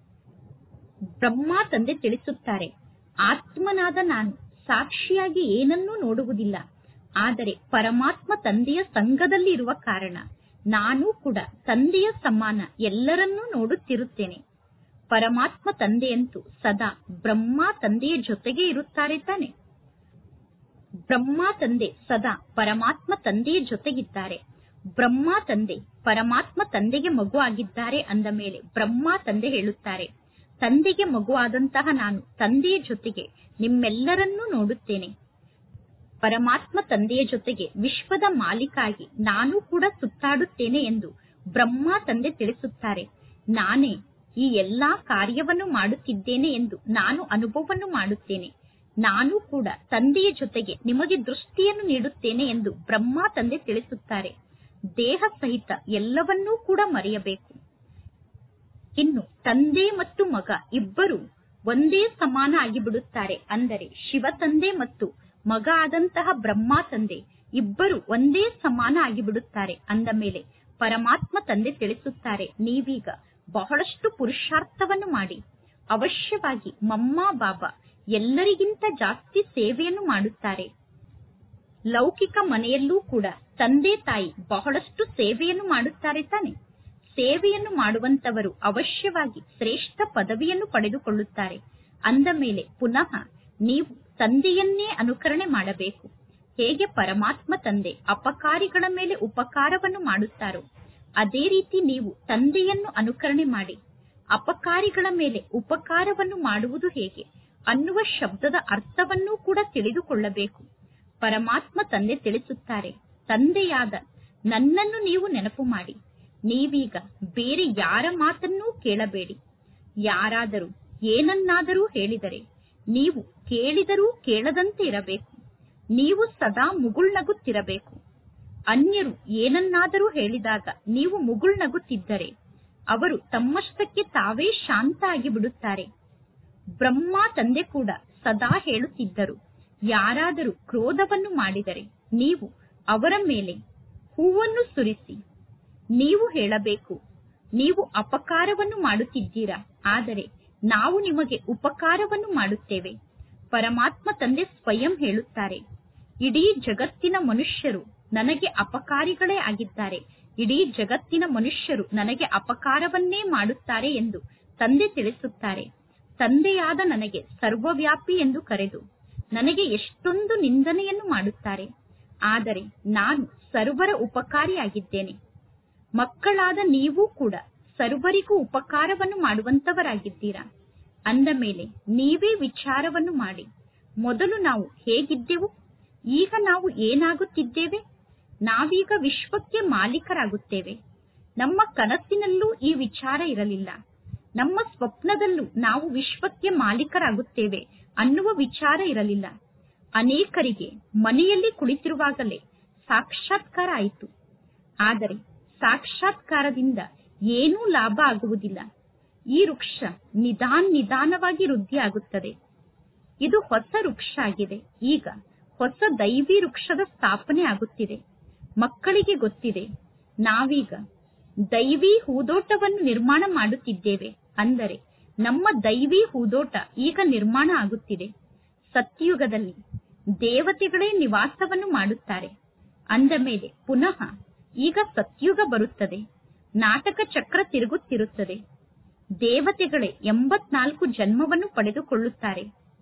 ಬ್ರಹ್ಮ ತಂದೆ ತಿಳಿಸುತ್ತಾರೆ ಆತ್ಮನಾದ ನಾನು ಸಾಕ್ಷಿಯಾಗಿ ಏನನ್ನೂ ನೋಡುವುದಿಲ್ಲ ಆದರೆ ಪರಮಾತ್ಮ ತಂದೆಯ ಸಂಘದಲ್ಲಿ ಇರುವ ಕಾರಣ ನಾನು ಕೂಡ ತಂದೆಯ ಸಮಾನ ಎಲ್ಲರನ್ನೂ ನೋಡುತ್ತಿರುತ್ತೇನೆ ಪರಮಾತ್ಮ ತಂದೆಯಂತೂ ಸದಾ ಬ್ರಹ್ಮ ತಂದೆಯ ಜೊತೆಗೆ ಇರುತ್ತಾರೆ ತಾನೆ ಬ್ರಹ್ಮ ತಂದೆ ಸದಾ ಪರಮಾತ್ಮ ತಂದೆಯ ಜೊತೆಗಿದ್ದಾರೆ ಬ್ರಹ್ಮ ತಂದೆ ಪರಮಾತ್ಮ ತಂದೆಗೆ ಮಗು ಆಗಿದ್ದಾರೆ ಅಂದ ಮೇಲೆ ಬ್ರಹ್ಮ ತಂದೆ ಹೇಳುತ್ತಾರೆ ತಂದೆಗೆ ಮಗುವಾದಂತಹ ನಾನು ತಂದೆಯ ಜೊತೆಗೆ ನಿಮ್ಮೆಲ್ಲರನ್ನೂ ನೋಡುತ್ತೇನೆ ಪರಮಾತ್ಮ ತಂದೆಯ ಜೊತೆಗೆ ವಿಶ್ವದ ಮಾಲೀಕಾಗಿ ನಾನು ಕೂಡ ಸುತ್ತಾಡುತ್ತೇನೆ ಎಂದು ಬ್ರಹ್ಮ ತಂದೆ ತಿಳಿಸುತ್ತಾರೆ ನಾನೇ ಈ ಎಲ್ಲಾ ಕಾರ್ಯವನ್ನು ಮಾಡುತ್ತಿದ್ದೇನೆ ಎಂದು ನಾನು ಅನುಭವವನ್ನು ಮಾಡುತ್ತೇನೆ ನಾನು ಕೂಡ ತಂದೆಯ ಜೊತೆಗೆ ನಿಮಗೆ ದೃಷ್ಟಿಯನ್ನು ನೀಡುತ್ತೇನೆ ಎಂದು ಬ್ರಹ್ಮ ತಂದೆ ತಿಳಿಸುತ್ತಾರೆ ದೇಹ ಸಹಿತ ಎಲ್ಲವನ್ನೂ ಕೂಡ ಮರೆಯಬೇಕು ಇನ್ನು ತಂದೆ ಮತ್ತು ಮಗ ಇಬ್ಬರು ಒಂದೇ ಸಮಾನ ಆಗಿಬಿಡುತ್ತಾರೆ ಅಂದರೆ ಶಿವ ತಂದೆ ಮತ್ತು ಮಗ ಆದಂತಹ ಬ್ರಹ್ಮ ತಂದೆ ಇಬ್ಬರು ಒಂದೇ ಸಮಾನ ಆಗಿಬಿಡುತ್ತಾರೆ ಅಂದ ಮೇಲೆ ಪರಮಾತ್ಮ ತಂದೆ ತಿಳಿಸುತ್ತಾರೆ ನೀವೀಗ ಬಹಳಷ್ಟು ಪುರುಷಾರ್ಥವನ್ನು ಮಾಡಿ ಅವಶ್ಯವಾಗಿ ಮಮ್ಮ ಬಾಬಾ ಎಲ್ಲರಿಗಿಂತ ಜಾಸ್ತಿ ಸೇವೆಯನ್ನು ಮಾಡುತ್ತಾರೆ ಲೌಕಿಕ ಮನೆಯಲ್ಲೂ ಕೂಡ ತಂದೆ ತಾಯಿ ಬಹಳಷ್ಟು ಸೇವೆಯನ್ನು ಮಾಡುತ್ತಾರೆ ತಾನೆ ಸೇವೆಯನ್ನು ಮಾಡುವಂತವರು ಅವಶ್ಯವಾಗಿ ಶ್ರೇಷ್ಠ ಪದವಿಯನ್ನು ಪಡೆದುಕೊಳ್ಳುತ್ತಾರೆ ಅಂದ ಮೇಲೆ ಪುನಃ ನೀವು ತಂದೆಯನ್ನೇ ಅನುಕರಣೆ ಮಾಡಬೇಕು ಹೇಗೆ ಪರಮಾತ್ಮ ತಂದೆ ಅಪಕಾರಿಗಳ ಮೇಲೆ ಉಪಕಾರವನ್ನು ಮಾಡುತ್ತಾರೋ ಅದೇ ರೀತಿ ನೀವು ತಂದೆಯನ್ನು ಅನುಕರಣೆ ಮಾಡಿ ಅಪಕಾರಿಗಳ ಮೇಲೆ ಉಪಕಾರವನ್ನು ಮಾಡುವುದು ಹೇಗೆ ಅನ್ನುವ ಶಬ್ದದ ಅರ್ಥವನ್ನೂ ಕೂಡ ತಿಳಿದುಕೊಳ್ಳಬೇಕು ಪರಮಾತ್ಮ ತಂದೆ ತಿಳಿಸುತ್ತಾರೆ ತಂದೆಯಾದ ನನ್ನನ್ನು ನೀವು ನೆನಪು ಮಾಡಿ ನೀವೀಗ ಬೇರೆ ಯಾರ ಮಾತನ್ನೂ ಕೇಳಬೇಡಿ ಯಾರಾದರೂ ಏನನ್ನಾದರೂ ಹೇಳಿದರೆ ನೀವು ಕೇಳಿದರೂ ಕೇಳದಂತೆ ಇರಬೇಕು ನೀವು ಸದಾ ಮುಗುಳ್ನಗುತ್ತಿರಬೇಕು ಅನ್ಯರು ಏನನ್ನಾದರೂ ಹೇಳಿದಾಗ ನೀವು ಮುಗುಳ್ನಗುತ್ತಿದ್ದರೆ ಅವರು ತಮ್ಮಷ್ಟಕ್ಕೆ ತಾವೇ ಶಾಂತ ಆಗಿ ಬಿಡುತ್ತಾರೆ ಬ್ರಹ್ಮ ತಂದೆ ಕೂಡ ಸದಾ ಹೇಳುತ್ತಿದ್ದರು ಯಾರಾದರೂ ಕ್ರೋಧವನ್ನು ಮಾಡಿದರೆ ನೀವು ಅವರ ಮೇಲೆ ಹೂವನ್ನು ಸುರಿಸಿ ನೀವು ಹೇಳಬೇಕು ನೀವು ಅಪಕಾರವನ್ನು ಮಾಡುತ್ತಿದ್ದೀರಾ ಆದರೆ ನಾವು ನಿಮಗೆ ಉಪಕಾರವನ್ನು ಮಾಡುತ್ತೇವೆ ಪರಮಾತ್ಮ ತಂದೆ ಸ್ವಯಂ ಹೇಳುತ್ತಾರೆ ಇಡೀ ಜಗತ್ತಿನ ಮನುಷ್ಯರು ನನಗೆ ಅಪಕಾರಿಗಳೇ ಆಗಿದ್ದಾರೆ ಇಡೀ ಜಗತ್ತಿನ ಮನುಷ್ಯರು ನನಗೆ ಅಪಕಾರವನ್ನೇ ಮಾಡುತ್ತಾರೆ ಎಂದು ತಂದೆ ತಿಳಿಸುತ್ತಾರೆ ತಂದೆಯಾದ ನನಗೆ ಸರ್ವವ್ಯಾಪಿ ಎಂದು ಕರೆದು ನನಗೆ ಎಷ್ಟೊಂದು ನಿಂದನೆಯನ್ನು ಮಾಡುತ್ತಾರೆ ಆದರೆ ನಾನು ಸರ್ವರ ಉಪಕಾರಿಯಾಗಿದ್ದೇನೆ ಮಕ್ಕಳಾದ ನೀವೂ ಕೂಡ ಸರ್ವರಿಗೂ ಉಪಕಾರವನ್ನು ಮಾಡುವಂತವರಾಗಿದ್ದೀರಾ ಅಂದ ಮೇಲೆ ನೀವೇ ವಿಚಾರವನ್ನು ಮಾಡಿ ಮೊದಲು ನಾವು ಹೇಗಿದ್ದೆವು ಈಗ ನಾವು ಏನಾಗುತ್ತಿದ್ದೇವೆ ನಾವೀಗ ವಿಶ್ವಕ್ಕೆ ಮಾಲೀಕರಾಗುತ್ತೇವೆ ನಮ್ಮ ಕನಸಿನಲ್ಲೂ ಈ ವಿಚಾರ ಇರಲಿಲ್ಲ ನಮ್ಮ ಸ್ವಪ್ನದಲ್ಲೂ ನಾವು ವಿಶ್ವಕ್ಕೆ ಮಾಲೀಕರಾಗುತ್ತೇವೆ ಅನ್ನುವ ವಿಚಾರ ಇರಲಿಲ್ಲ ಅನೇಕರಿಗೆ ಮನೆಯಲ್ಲಿ ಕುಳಿತಿರುವಾಗಲೇ ಸಾಕ್ಷಾತ್ಕಾರ ಆಯಿತು ಆದರೆ ಸಾಕ್ಷಾತ್ಕಾರದಿಂದ ಏನೂ ಲಾಭ ಆಗುವುದಿಲ್ಲ ಈ ವೃಕ್ಷ ನಿಧಾನ ನಿಧಾನವಾಗಿ ವೃದ್ಧಿಯಾಗುತ್ತದೆ ಇದು ಹೊಸ ವೃಕ್ಷ ಆಗಿದೆ ಈಗ ಹೊಸ ದೈವಿ ವೃಕ್ಷದ ಸ್ಥಾಪನೆ ಆಗುತ್ತಿದೆ ಮಕ್ಕಳಿಗೆ ಗೊತ್ತಿದೆ ನಾವೀಗ ದೈವಿ ಹೂದೋಟವನ್ನು ನಿರ್ಮಾಣ ಮಾಡುತ್ತಿದ್ದೇವೆ ಅಂದರೆ ನಮ್ಮ ದೈವಿ ಹೂದೋಟ ಈಗ ನಿರ್ಮಾಣ ಆಗುತ್ತಿದೆ ಸತ್ಯುಗದಲ್ಲಿ ದೇವತೆಗಳೇ ನಿವಾಸವನ್ನು ಮಾಡುತ್ತಾರೆ ಅಂದ ಮೇಲೆ ಪುನಃ ಈಗ ಸತ್ಯುಗ ಬರುತ್ತದೆ ನಾಟಕ ಚಕ್ರ ತಿರುಗುತ್ತಿರುತ್ತದೆ ದೇವತೆಗಳೇ ಎಂಬತ್ನಾಲ್ಕು ಜನ್ಮವನ್ನು ಪಡೆದುಕೊಳ್ಳುತ್ತಾರೆ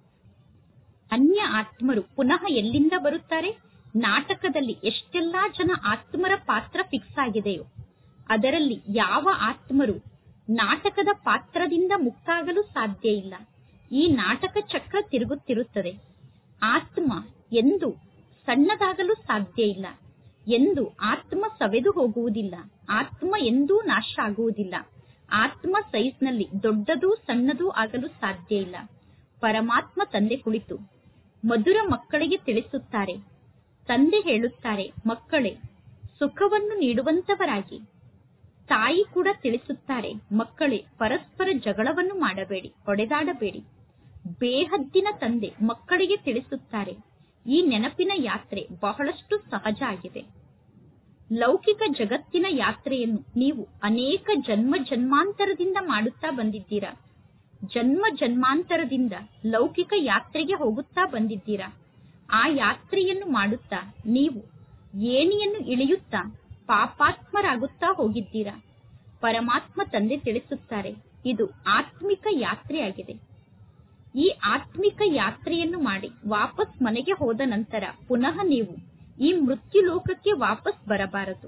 ಅನ್ಯ ಆತ್ಮರು ಪುನಃ ಎಲ್ಲಿಂದ ಬರುತ್ತಾರೆ ನಾಟಕದಲ್ಲಿ ಎಷ್ಟೆಲ್ಲಾ ಜನ ಆತ್ಮರ ಪಾತ್ರ ಫಿಕ್ಸ್ ಆಗಿದೆಯೋ ಅದರಲ್ಲಿ ಯಾವ ಆತ್ಮರು ನಾಟಕದ ಪಾತ್ರದಿಂದ ಮುಕ್ತಾಗಲು ಸಾಧ್ಯ ಇಲ್ಲ ಈ ನಾಟಕ ಚಕ್ರ ತಿರುಗುತ್ತಿರುತ್ತದೆ ಆತ್ಮ ಎಂದು ಸಣ್ಣದಾಗಲು ಸಾಧ್ಯ ಇಲ್ಲ ಎಂದು ಆತ್ಮ ಸವೆದು ಹೋಗುವುದಿಲ್ಲ ಆತ್ಮ ಎಂದೂ ನಾಶ ಆಗುವುದಿಲ್ಲ ಆತ್ಮ ಸೈಜ್ನಲ್ಲಿ ದೊಡ್ಡದು ಸಣ್ಣದೂ ಆಗಲು ಸಾಧ್ಯ ಇಲ್ಲ ಪರಮಾತ್ಮ ತಂದೆ ಕುಳಿತು ಮಧುರ ಮಕ್ಕಳಿಗೆ ತಿಳಿಸುತ್ತಾರೆ ತಂದೆ ಹೇಳುತ್ತಾರೆ ಮಕ್ಕಳೇ ಸುಖವನ್ನು ನೀಡುವಂತವರಾಗಿ ತಾಯಿ ಕೂಡ ತಿಳಿಸುತ್ತಾರೆ ಮಕ್ಕಳೇ ಪರಸ್ಪರ ಜಗಳವನ್ನು ಮಾಡಬೇಡಿ ಹೊಡೆದಾಡಬೇಡಿ ಬೇಹದ್ದಿನ ತಂದೆ ಮಕ್ಕಳಿಗೆ ತಿಳಿಸುತ್ತಾರೆ ಈ ನೆನಪಿನ ಯಾತ್ರೆ ಬಹಳಷ್ಟು ಸಹಜ ಆಗಿದೆ ಲೌಕಿಕ ಜಗತ್ತಿನ ಯಾತ್ರೆಯನ್ನು ನೀವು ಅನೇಕ ಜನ್ಮ ಜನ್ಮಾಂತರದಿಂದ ಮಾಡುತ್ತಾ ಬಂದಿದ್ದೀರಾ ಜನ್ಮ ಜನ್ಮಾಂತರದಿಂದ ಲೌಕಿಕ ಯಾತ್ರೆಗೆ ಹೋಗುತ್ತಾ ಬಂದಿದ್ದೀರಾ ಆ ಯಾತ್ರೆಯನ್ನು ಮಾಡುತ್ತಾ ನೀವು ಏಣಿಯನ್ನು ಇಳಿಯುತ್ತಾ ಪಾಪಾತ್ಮರಾಗುತ್ತಾ ಹೋಗಿದ್ದೀರಾ ಪರಮಾತ್ಮ ತಂದೆ ತಿಳಿಸುತ್ತಾರೆ ಇದು ಆತ್ಮಿಕ ಯಾತ್ರೆಯಾಗಿದೆ ಈ ಆತ್ಮಿಕ ಯಾತ್ರೆಯನ್ನು ಮಾಡಿ ವಾಪಸ್ ಮನೆಗೆ ಹೋದ ನಂತರ ಪುನಃ ನೀವು ಈ ಮೃತ್ಯು ಲೋಕಕ್ಕೆ ವಾಪಸ್ ಬರಬಾರದು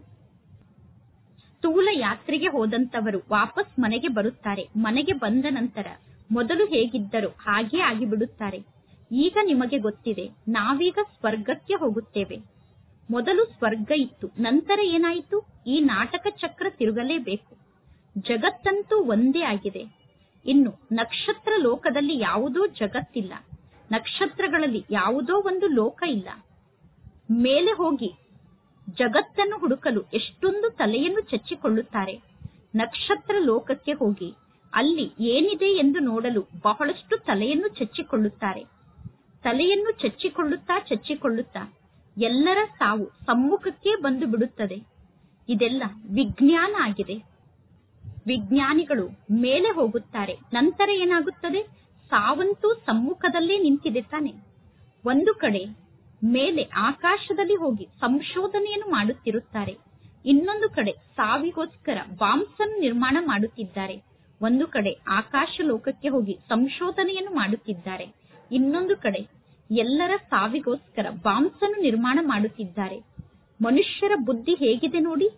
ಸ್ಥೂಲ ಯಾತ್ರೆಗೆ ಹೋದಂತವರು ವಾಪಸ್ ಮನೆಗೆ ಬರುತ್ತಾರೆ ಮನೆಗೆ ಬಂದ ನಂತರ ಮೊದಲು ಹೇಗಿದ್ದರೋ ಹಾಗೇ ಆಗಿಬಿಡುತ್ತಾರೆ ಈಗ ನಿಮಗೆ ಗೊತ್ತಿದೆ ನಾವೀಗ ಸ್ವರ್ಗಕ್ಕೆ ಹೋಗುತ್ತೇವೆ ಮೊದಲು ಸ್ವರ್ಗ ಇತ್ತು ನಂತರ ಏನಾಯಿತು ಈ ನಾಟಕ ಚಕ್ರ ತಿರುಗಲೇಬೇಕು ಜಗತ್ತಂತೂ ಒಂದೇ ಆಗಿದೆ ಇನ್ನು ನಕ್ಷತ್ರ ಲೋಕದಲ್ಲಿ ಯಾವುದೋ ಜಗತ್ತಿಲ್ಲ ನಕ್ಷತ್ರಗಳಲ್ಲಿ ಯಾವುದೋ ಒಂದು ಲೋಕ ಇಲ್ಲ ಮೇಲೆ ಹೋಗಿ ಜಗತ್ತನ್ನು ಹುಡುಕಲು ಎಷ್ಟೊಂದು ತಲೆಯನ್ನು ಚಚ್ಚಿಕೊಳ್ಳುತ್ತಾರೆ ನಕ್ಷತ್ರ ಲೋಕಕ್ಕೆ ಹೋಗಿ ಅಲ್ಲಿ ಏನಿದೆ ಎಂದು ನೋಡಲು ಬಹಳಷ್ಟು ತಲೆಯನ್ನು ಚಚ್ಚಿಕೊಳ್ಳುತ್ತಾರೆ ತಲೆಯನ್ನು ಚಚ್ಚಿಕೊಳ್ಳುತ್ತಾ ಚಚ್ಚಿಕೊಳ್ಳುತ್ತಾ ಎಲ್ಲರ ಸಾವು ಸಮ್ಮುಖಕ್ಕೆ ಬಂದು ಬಿಡುತ್ತದೆ ಇದೆಲ್ಲ ವಿಜ್ಞಾನ ಆಗಿದೆ ವಿಜ್ಞಾನಿಗಳು ಮೇಲೆ ಹೋಗುತ್ತಾರೆ ನಂತರ ಏನಾಗುತ್ತದೆ ಸಾವಂತೂ ಸಮ್ಮುಖದಲ್ಲೇ ನಿಂತಿದೆ ತಾನೆ ಒಂದು ಕಡೆ ಮೇಲೆ ಆಕಾಶದಲ್ಲಿ ಹೋಗಿ ಸಂಶೋಧನೆಯನ್ನು ಮಾಡುತ್ತಿರುತ್ತಾರೆ ಇನ್ನೊಂದು ಕಡೆ ಸಾವಿಗೋಸ್ಕರ ಬಾಂಬ್ಸ್ ಅನ್ನು ನಿರ್ಮಾಣ ಮಾಡುತ್ತಿದ್ದಾರೆ ಒಂದು ಕಡೆ ಆಕಾಶ ಲೋಕಕ್ಕೆ ಹೋಗಿ ಸಂಶೋಧನೆಯನ್ನು ಮಾಡುತ್ತಿದ್ದಾರೆ ಇನ್ನೊಂದು ಕಡೆ ಎಲ್ಲರ ಸಾವಿಗೋಸ್ಕರ ಬಾಂಬ್ಸ್ ಅನ್ನು ನಿರ್ಮಾಣ ಮಾಡುತ್ತಿದ್ದಾರೆ ಮನುಷ್ಯರ ಬುದ್ಧಿ ಹೇಗಿದೆ ನೋಡಿ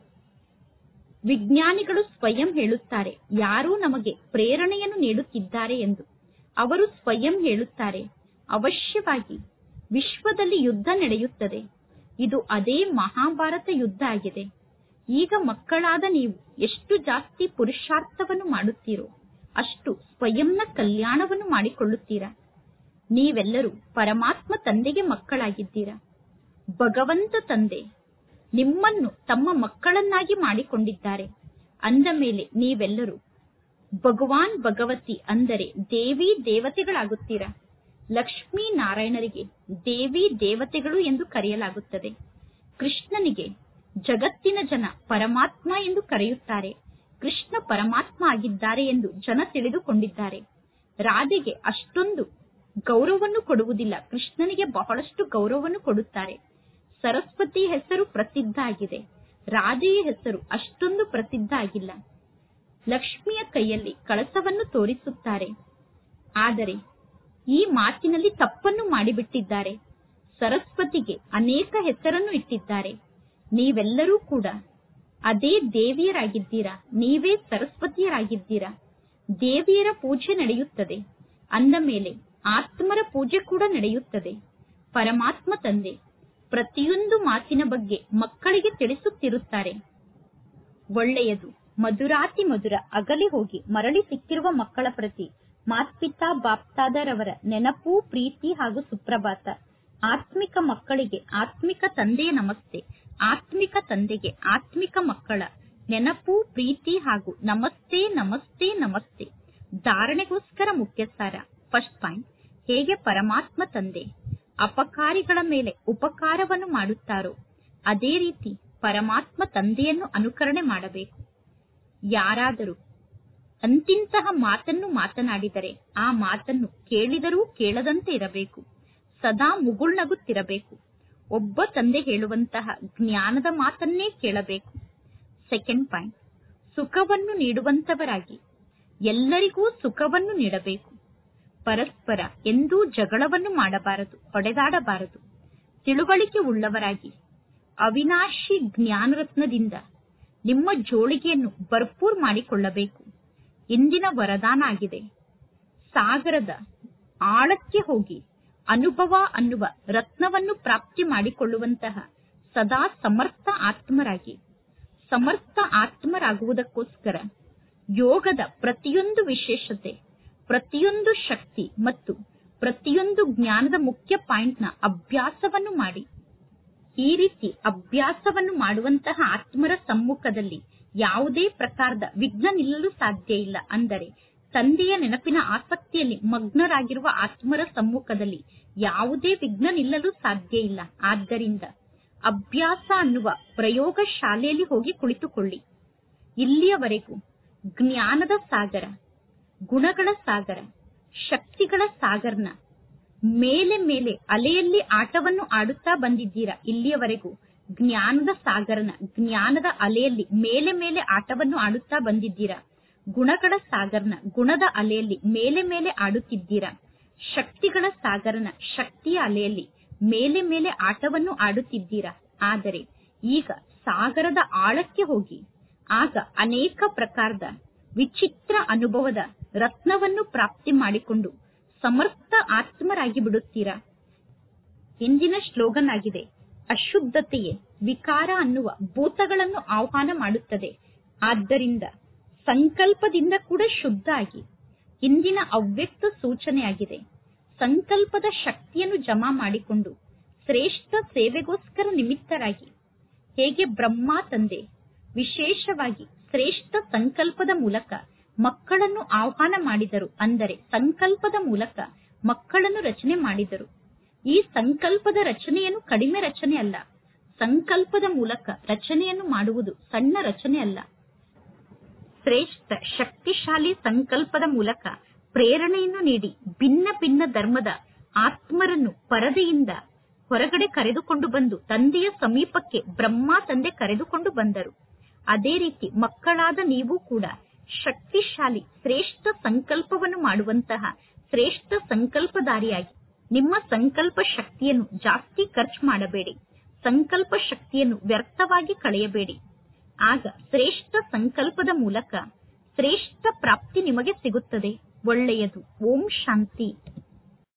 ವಿಜ್ಞಾನಿಗಳು ಸ್ವಯಂ ಹೇಳುತ್ತಾರೆ ಯಾರೂ ನಮಗೆ ಪ್ರೇರಣೆಯನ್ನು ನೀಡುತ್ತಿದ್ದಾರೆ ಎಂದು ಅವರು ಸ್ವಯಂ ಹೇಳುತ್ತಾರೆ ಅವಶ್ಯವಾಗಿ ವಿಶ್ವದಲ್ಲಿ ಯುದ್ಧ ನಡೆಯುತ್ತದೆ ಇದು ಅದೇ ಮಹಾಭಾರತ ಯುದ್ಧ ಆಗಿದೆ ಈಗ ಮಕ್ಕಳಾದ ನೀವು ಎಷ್ಟು ಜಾಸ್ತಿ ಪುರುಷಾರ್ಥವನ್ನು ಮಾಡುತ್ತೀರೋ ಅಷ್ಟು ಸ್ವಯಂನ ಕಲ್ಯಾಣವನ್ನು ಮಾಡಿಕೊಳ್ಳುತ್ತೀರಾ ನೀವೆಲ್ಲರೂ ಪರಮಾತ್ಮ ತಂದೆಗೆ ಮಕ್ಕಳಾಗಿದ್ದೀರಾ ಭಗವಂತ ತಂದೆ ನಿಮ್ಮನ್ನು ತಮ್ಮ ಮಕ್ಕಳನ್ನಾಗಿ ಮಾಡಿಕೊಂಡಿದ್ದಾರೆ ಅಂದ ಮೇಲೆ ನೀವೆಲ್ಲರೂ ಭಗವಾನ್ ಭಗವತಿ ಅಂದರೆ ದೇವಿ ದೇವತೆಗಳಾಗುತ್ತೀರಾ ಲಕ್ಷ್ಮೀ ನಾರಾಯಣರಿಗೆ ದೇವಿ ದೇವತೆಗಳು ಎಂದು ಕರೆಯಲಾಗುತ್ತದೆ ಕೃಷ್ಣನಿಗೆ ಜಗತ್ತಿನ ಜನ ಪರಮಾತ್ಮ ಎಂದು ಕರೆಯುತ್ತಾರೆ ಕೃಷ್ಣ ಪರಮಾತ್ಮ ಆಗಿದ್ದಾರೆ ಎಂದು ಜನ ತಿಳಿದುಕೊಂಡಿದ್ದಾರೆ ರಾಧೆಗೆ ಅಷ್ಟೊಂದು ಗೌರವವನ್ನು ಕೊಡುವುದಿಲ್ಲ ಕೃಷ್ಣನಿಗೆ ಬಹಳಷ್ಟು ಗೌರವವನ್ನು ಕೊಡುತ್ತಾರೆ ಸರಸ್ವತಿ ಹೆಸರು ಪ್ರಸಿದ್ಧ ಆಗಿದೆ ರಾಧೆಯ ಹೆಸರು ಅಷ್ಟೊಂದು ಪ್ರಸಿದ್ಧ ಆಗಿಲ್ಲ ಲಕ್ಷ್ಮಿಯ ಕೈಯಲ್ಲಿ ಕಳಸವನ್ನು ತೋರಿಸುತ್ತಾರೆ ಆದರೆ ಈ ಮಾತಿನಲ್ಲಿ ತಪ್ಪನ್ನು ಮಾಡಿಬಿಟ್ಟಿದ್ದಾರೆ ಸರಸ್ವತಿಗೆ ಅನೇಕ ಹೆಸರನ್ನು ಇಟ್ಟಿದ್ದಾರೆ ನೀವೆಲ್ಲರೂ ಕೂಡ ಅದೇ ದೇವಿಯರಾಗಿದ್ದೀರಾ ನೀವೇ ಸರಸ್ವತಿಯರಾಗಿದ್ದೀರಾ ದೇವಿಯರ ಪೂಜೆ ನಡೆಯುತ್ತದೆ ಅಂದ ಮೇಲೆ ಆತ್ಮರ ಪೂಜೆ ಕೂಡ ನಡೆಯುತ್ತದೆ ಪರಮಾತ್ಮ ತಂದೆ ಪ್ರತಿಯೊಂದು ಮಾತಿನ ಬಗ್ಗೆ ಮಕ್ಕಳಿಗೆ ತಿಳಿಸುತ್ತಿರುತ್ತಾರೆ ಒಳ್ಳೆಯದು ಮಧುರಾತಿ ಮಧುರ ಅಗಲಿ ಹೋಗಿ ಮರಳಿ ಸಿಕ್ಕಿರುವ ಮಕ್ಕಳ ಪ್ರತಿ ಮಾತ್ಪಿತಾ ಬಾಪ್ತಾದರವರ ನೆನಪು ಪ್ರೀತಿ ಹಾಗೂ ಸುಪ್ರಭಾತ ಆತ್ಮಿಕ ಮಕ್ಕಳಿಗೆ ಆತ್ಮಿಕ ತಂದೆಯ ನಮಸ್ತೆ ಆತ್ಮಿಕ ತಂದೆಗೆ ಆತ್ಮಿಕ ಮಕ್ಕಳ ನೆನಪು ಪ್ರೀತಿ ಹಾಗೂ ನಮಸ್ತೆ ನಮಸ್ತೆ ನಮಸ್ತೆ ಧಾರಣೆಗೋಸ್ಕರ ಮುಖ್ಯ ಸಾರ ಫಸ್ಟ್ ಪಾಯಿಂಟ್ ಹೇಗೆ ಪರಮಾತ್ಮ ತಂದೆ ಅಪಕಾರಿಗಳ ಮೇಲೆ ಉಪಕಾರವನ್ನು ಮಾಡುತ್ತಾರೋ ಅದೇ ರೀತಿ ಪರಮಾತ್ಮ ತಂದೆಯನ್ನು ಅನುಕರಣೆ ಮಾಡಬೇಕು ಯಾರಾದರೂ ಅಂತಿಂತಹ ಮಾತನ್ನು ಮಾತನಾಡಿದರೆ ಆ ಮಾತನ್ನು ಕೇಳಿದರೂ ಕೇಳದಂತೆ ಇರಬೇಕು ಸದಾ ಮುಗುಳ್ನಗುತ್ತಿರಬೇಕು ಒಬ್ಬ ತಂದೆ ಹೇಳುವಂತಹ ಜ್ಞಾನದ ಮಾತನ್ನೇ ಕೇಳಬೇಕು ಸೆಕೆಂಡ್ ಪಾಯಿಂಟ್ ಸುಖವನ್ನು ನೀಡುವಂತವರಾಗಿ ಎಲ್ಲರಿಗೂ ಸುಖವನ್ನು ನೀಡಬೇಕು ಪರಸ್ಪರ ಎಂದೂ ಜಗಳವನ್ನು ಮಾಡಬಾರದು ಹೊಡೆದಾಡಬಾರದು ತಿಳುವಳಿಕೆ ಉಳ್ಳವರಾಗಿ ಅವಿನಾಶಿ ಜ್ಞಾನರತ್ನದಿಂದ ನಿಮ್ಮ ಜೋಳಿಗೆಯನ್ನು ಭರ್ಪೂರ್ ಮಾಡಿಕೊಳ್ಳಬೇಕು ಇಂದಿನ ವರದಾನ ಆಗಿದೆ ಸಾಗರದ ಆಳಕ್ಕೆ ಹೋಗಿ ಅನುಭವ ಅನ್ನುವ ರತ್ನವನ್ನು ಪ್ರಾಪ್ತಿ ಮಾಡಿಕೊಳ್ಳುವಂತಹ ಸದಾ ಸಮರ್ಥ ಆತ್ಮರಾಗಿ ಸಮರ್ಥ ಆತ್ಮರಾಗುವುದಕ್ಕೋಸ್ಕರ ಯೋಗದ ಪ್ರತಿಯೊಂದು ವಿಶೇಷತೆ ಪ್ರತಿಯೊಂದು ಶಕ್ತಿ ಮತ್ತು ಪ್ರತಿಯೊಂದು ಜ್ಞಾನದ ಮುಖ್ಯ ಪಾಯಿಂಟ್ನ ಅಭ್ಯಾಸವನ್ನು ಮಾಡಿ ಈ ರೀತಿ ಅಭ್ಯಾಸವನ್ನು ಮಾಡುವಂತಹ ಆತ್ಮರ ಸಮ್ಮುಖದಲ್ಲಿ ಯಾವುದೇ ಪ್ರಕಾರದ ವಿಘ್ನ ನಿಲ್ಲಲು ಸಾಧ್ಯ ಇಲ್ಲ ಅಂದರೆ ತಂದೆಯ ನೆನಪಿನ ಆಸಕ್ತಿಯಲ್ಲಿ ಮಗ್ನರಾಗಿರುವ ಆತ್ಮರ ಸಮ್ಮುಖದಲ್ಲಿ ಯಾವುದೇ ವಿಘ್ನ ನಿಲ್ಲಲು ಸಾಧ್ಯ ಇಲ್ಲ ಆದ್ದರಿಂದ ಅಭ್ಯಾಸ ಅನ್ನುವ ಪ್ರಯೋಗ ಶಾಲೆಯಲ್ಲಿ ಹೋಗಿ ಕುಳಿತುಕೊಳ್ಳಿ ಇಲ್ಲಿಯವರೆಗೂ ಜ್ಞಾನದ ಸಾಗರ ಗುಣಗಳ ಸಾಗರ ಶಕ್ತಿಗಳ ಸಾಗರ್ನ ಮೇಲೆ ಮೇಲೆ ಅಲೆಯಲ್ಲಿ ಆಟವನ್ನು ಆಡುತ್ತಾ ಬಂದಿದ್ದೀರಾ ಇಲ್ಲಿಯವರೆಗೂ ಜ್ಞಾನದ ಸಾಗರನ ಜ್ಞಾನದ ಅಲೆಯಲ್ಲಿ ಮೇಲೆ ಮೇಲೆ ಆಟವನ್ನು ಆಡುತ್ತಾ ಬಂದಿದ್ದೀರಾ ಗುಣಗಳ ಸಾಗರನ ಗುಣದ ಅಲೆಯಲ್ಲಿ ಮೇಲೆ ಮೇಲೆ ಆಡುತ್ತಿದ್ದೀರಾ ಶಕ್ತಿಗಳ ಸಾಗರನ ಶಕ್ತಿಯ ಅಲೆಯಲ್ಲಿ ಮೇಲೆ ಮೇಲೆ ಆಟವನ್ನು ಆಡುತ್ತಿದ್ದೀರಾ ಆದರೆ ಈಗ ಸಾಗರದ ಆಳಕ್ಕೆ ಹೋಗಿ ಆಗ ಅನೇಕ ಪ್ರಕಾರದ ವಿಚಿತ್ರ ಅನುಭವದ ರತ್ನವನ್ನು ಪ್ರಾಪ್ತಿ ಮಾಡಿಕೊಂಡು ಸಮರ್ಥ ಆತ್ಮರಾಗಿ ಬಿಡುತ್ತೀರಾ ಇಂದಿನ ಶ್ಲೋಗನ್ ಆಗಿದೆ ಅಶುದ್ಧತೆಯೇ ವಿಕಾರ ಅನ್ನುವ ಭೂತಗಳನ್ನು ಆಹ್ವಾನ ಮಾಡುತ್ತದೆ ಆದ್ದರಿಂದ ಸಂಕಲ್ಪದಿಂದ ಕೂಡ ಶುದ್ಧ ಆಗಿ ಇಂದಿನ ಅವ್ಯಕ್ತ ಸೂಚನೆಯಾಗಿದೆ ಸಂಕಲ್ಪದ ಶಕ್ತಿಯನ್ನು ಜಮಾ ಮಾಡಿಕೊಂಡು ಶ್ರೇಷ್ಠ ಸೇವೆಗೋಸ್ಕರ ನಿಮಿತ್ತರಾಗಿ ಹೇಗೆ ಬ್ರಹ್ಮ ತಂದೆ ವಿಶೇಷವಾಗಿ ಶ್ರೇಷ್ಠ ಸಂಕಲ್ಪದ ಮೂಲಕ ಮಕ್ಕಳನ್ನು ಆಹ್ವಾನ ಮಾಡಿದರು ಅಂದರೆ ಸಂಕಲ್ಪದ ಮೂಲಕ ಮಕ್ಕಳನ್ನು ರಚನೆ ಮಾಡಿದರು ಈ ಸಂಕಲ್ಪದ ರಚನೆಯನ್ನು ಕಡಿಮೆ ರಚನೆ ಅಲ್ಲ ಸಂಕಲ್ಪದ ಮೂಲಕ ರಚನೆಯನ್ನು ಮಾಡುವುದು ಸಣ್ಣ ರಚನೆ ಅಲ್ಲ ಶ್ರೇಷ್ಠ ಶಕ್ತಿಶಾಲಿ ಸಂಕಲ್ಪದ ಮೂಲಕ ಪ್ರೇರಣೆಯನ್ನು ನೀಡಿ ಭಿನ್ನ ಭಿನ್ನ ಧರ್ಮದ ಆತ್ಮರನ್ನು ಪರದೆಯಿಂದ ಹೊರಗಡೆ ಕರೆದುಕೊಂಡು ಬಂದು ತಂದೆಯ ಸಮೀಪಕ್ಕೆ ಬ್ರಹ್ಮ ತಂದೆ ಕರೆದುಕೊಂಡು ಬಂದರು ಅದೇ ರೀತಿ ಮಕ್ಕಳಾದ ನೀವು ಕೂಡ ಶಕ್ತಿಶಾಲಿ ಶ್ರೇಷ್ಠ ಸಂಕಲ್ಪವನ್ನು ಮಾಡುವಂತಹ ಶ್ರೇಷ್ಠ ಸಂಕಲ್ಪದಾರಿಯಾಗಿ ನಿಮ್ಮ ಸಂಕಲ್ಪ ಶಕ್ತಿಯನ್ನು ಜಾಸ್ತಿ ಖರ್ಚು ಮಾಡಬೇಡಿ ಸಂಕಲ್ಪ ಶಕ್ತಿಯನ್ನು ವ್ಯರ್ಥವಾಗಿ ಕಳೆಯಬೇಡಿ ಆಗ ಶ್ರೇಷ್ಠ ಸಂಕಲ್ಪದ ಮೂಲಕ ಶ್ರೇಷ್ಠ ಪ್ರಾಪ್ತಿ ನಿಮಗೆ ಸಿಗುತ್ತದೆ ಒಳ್ಳೆಯದು ಓಂ ಶಾಂತಿ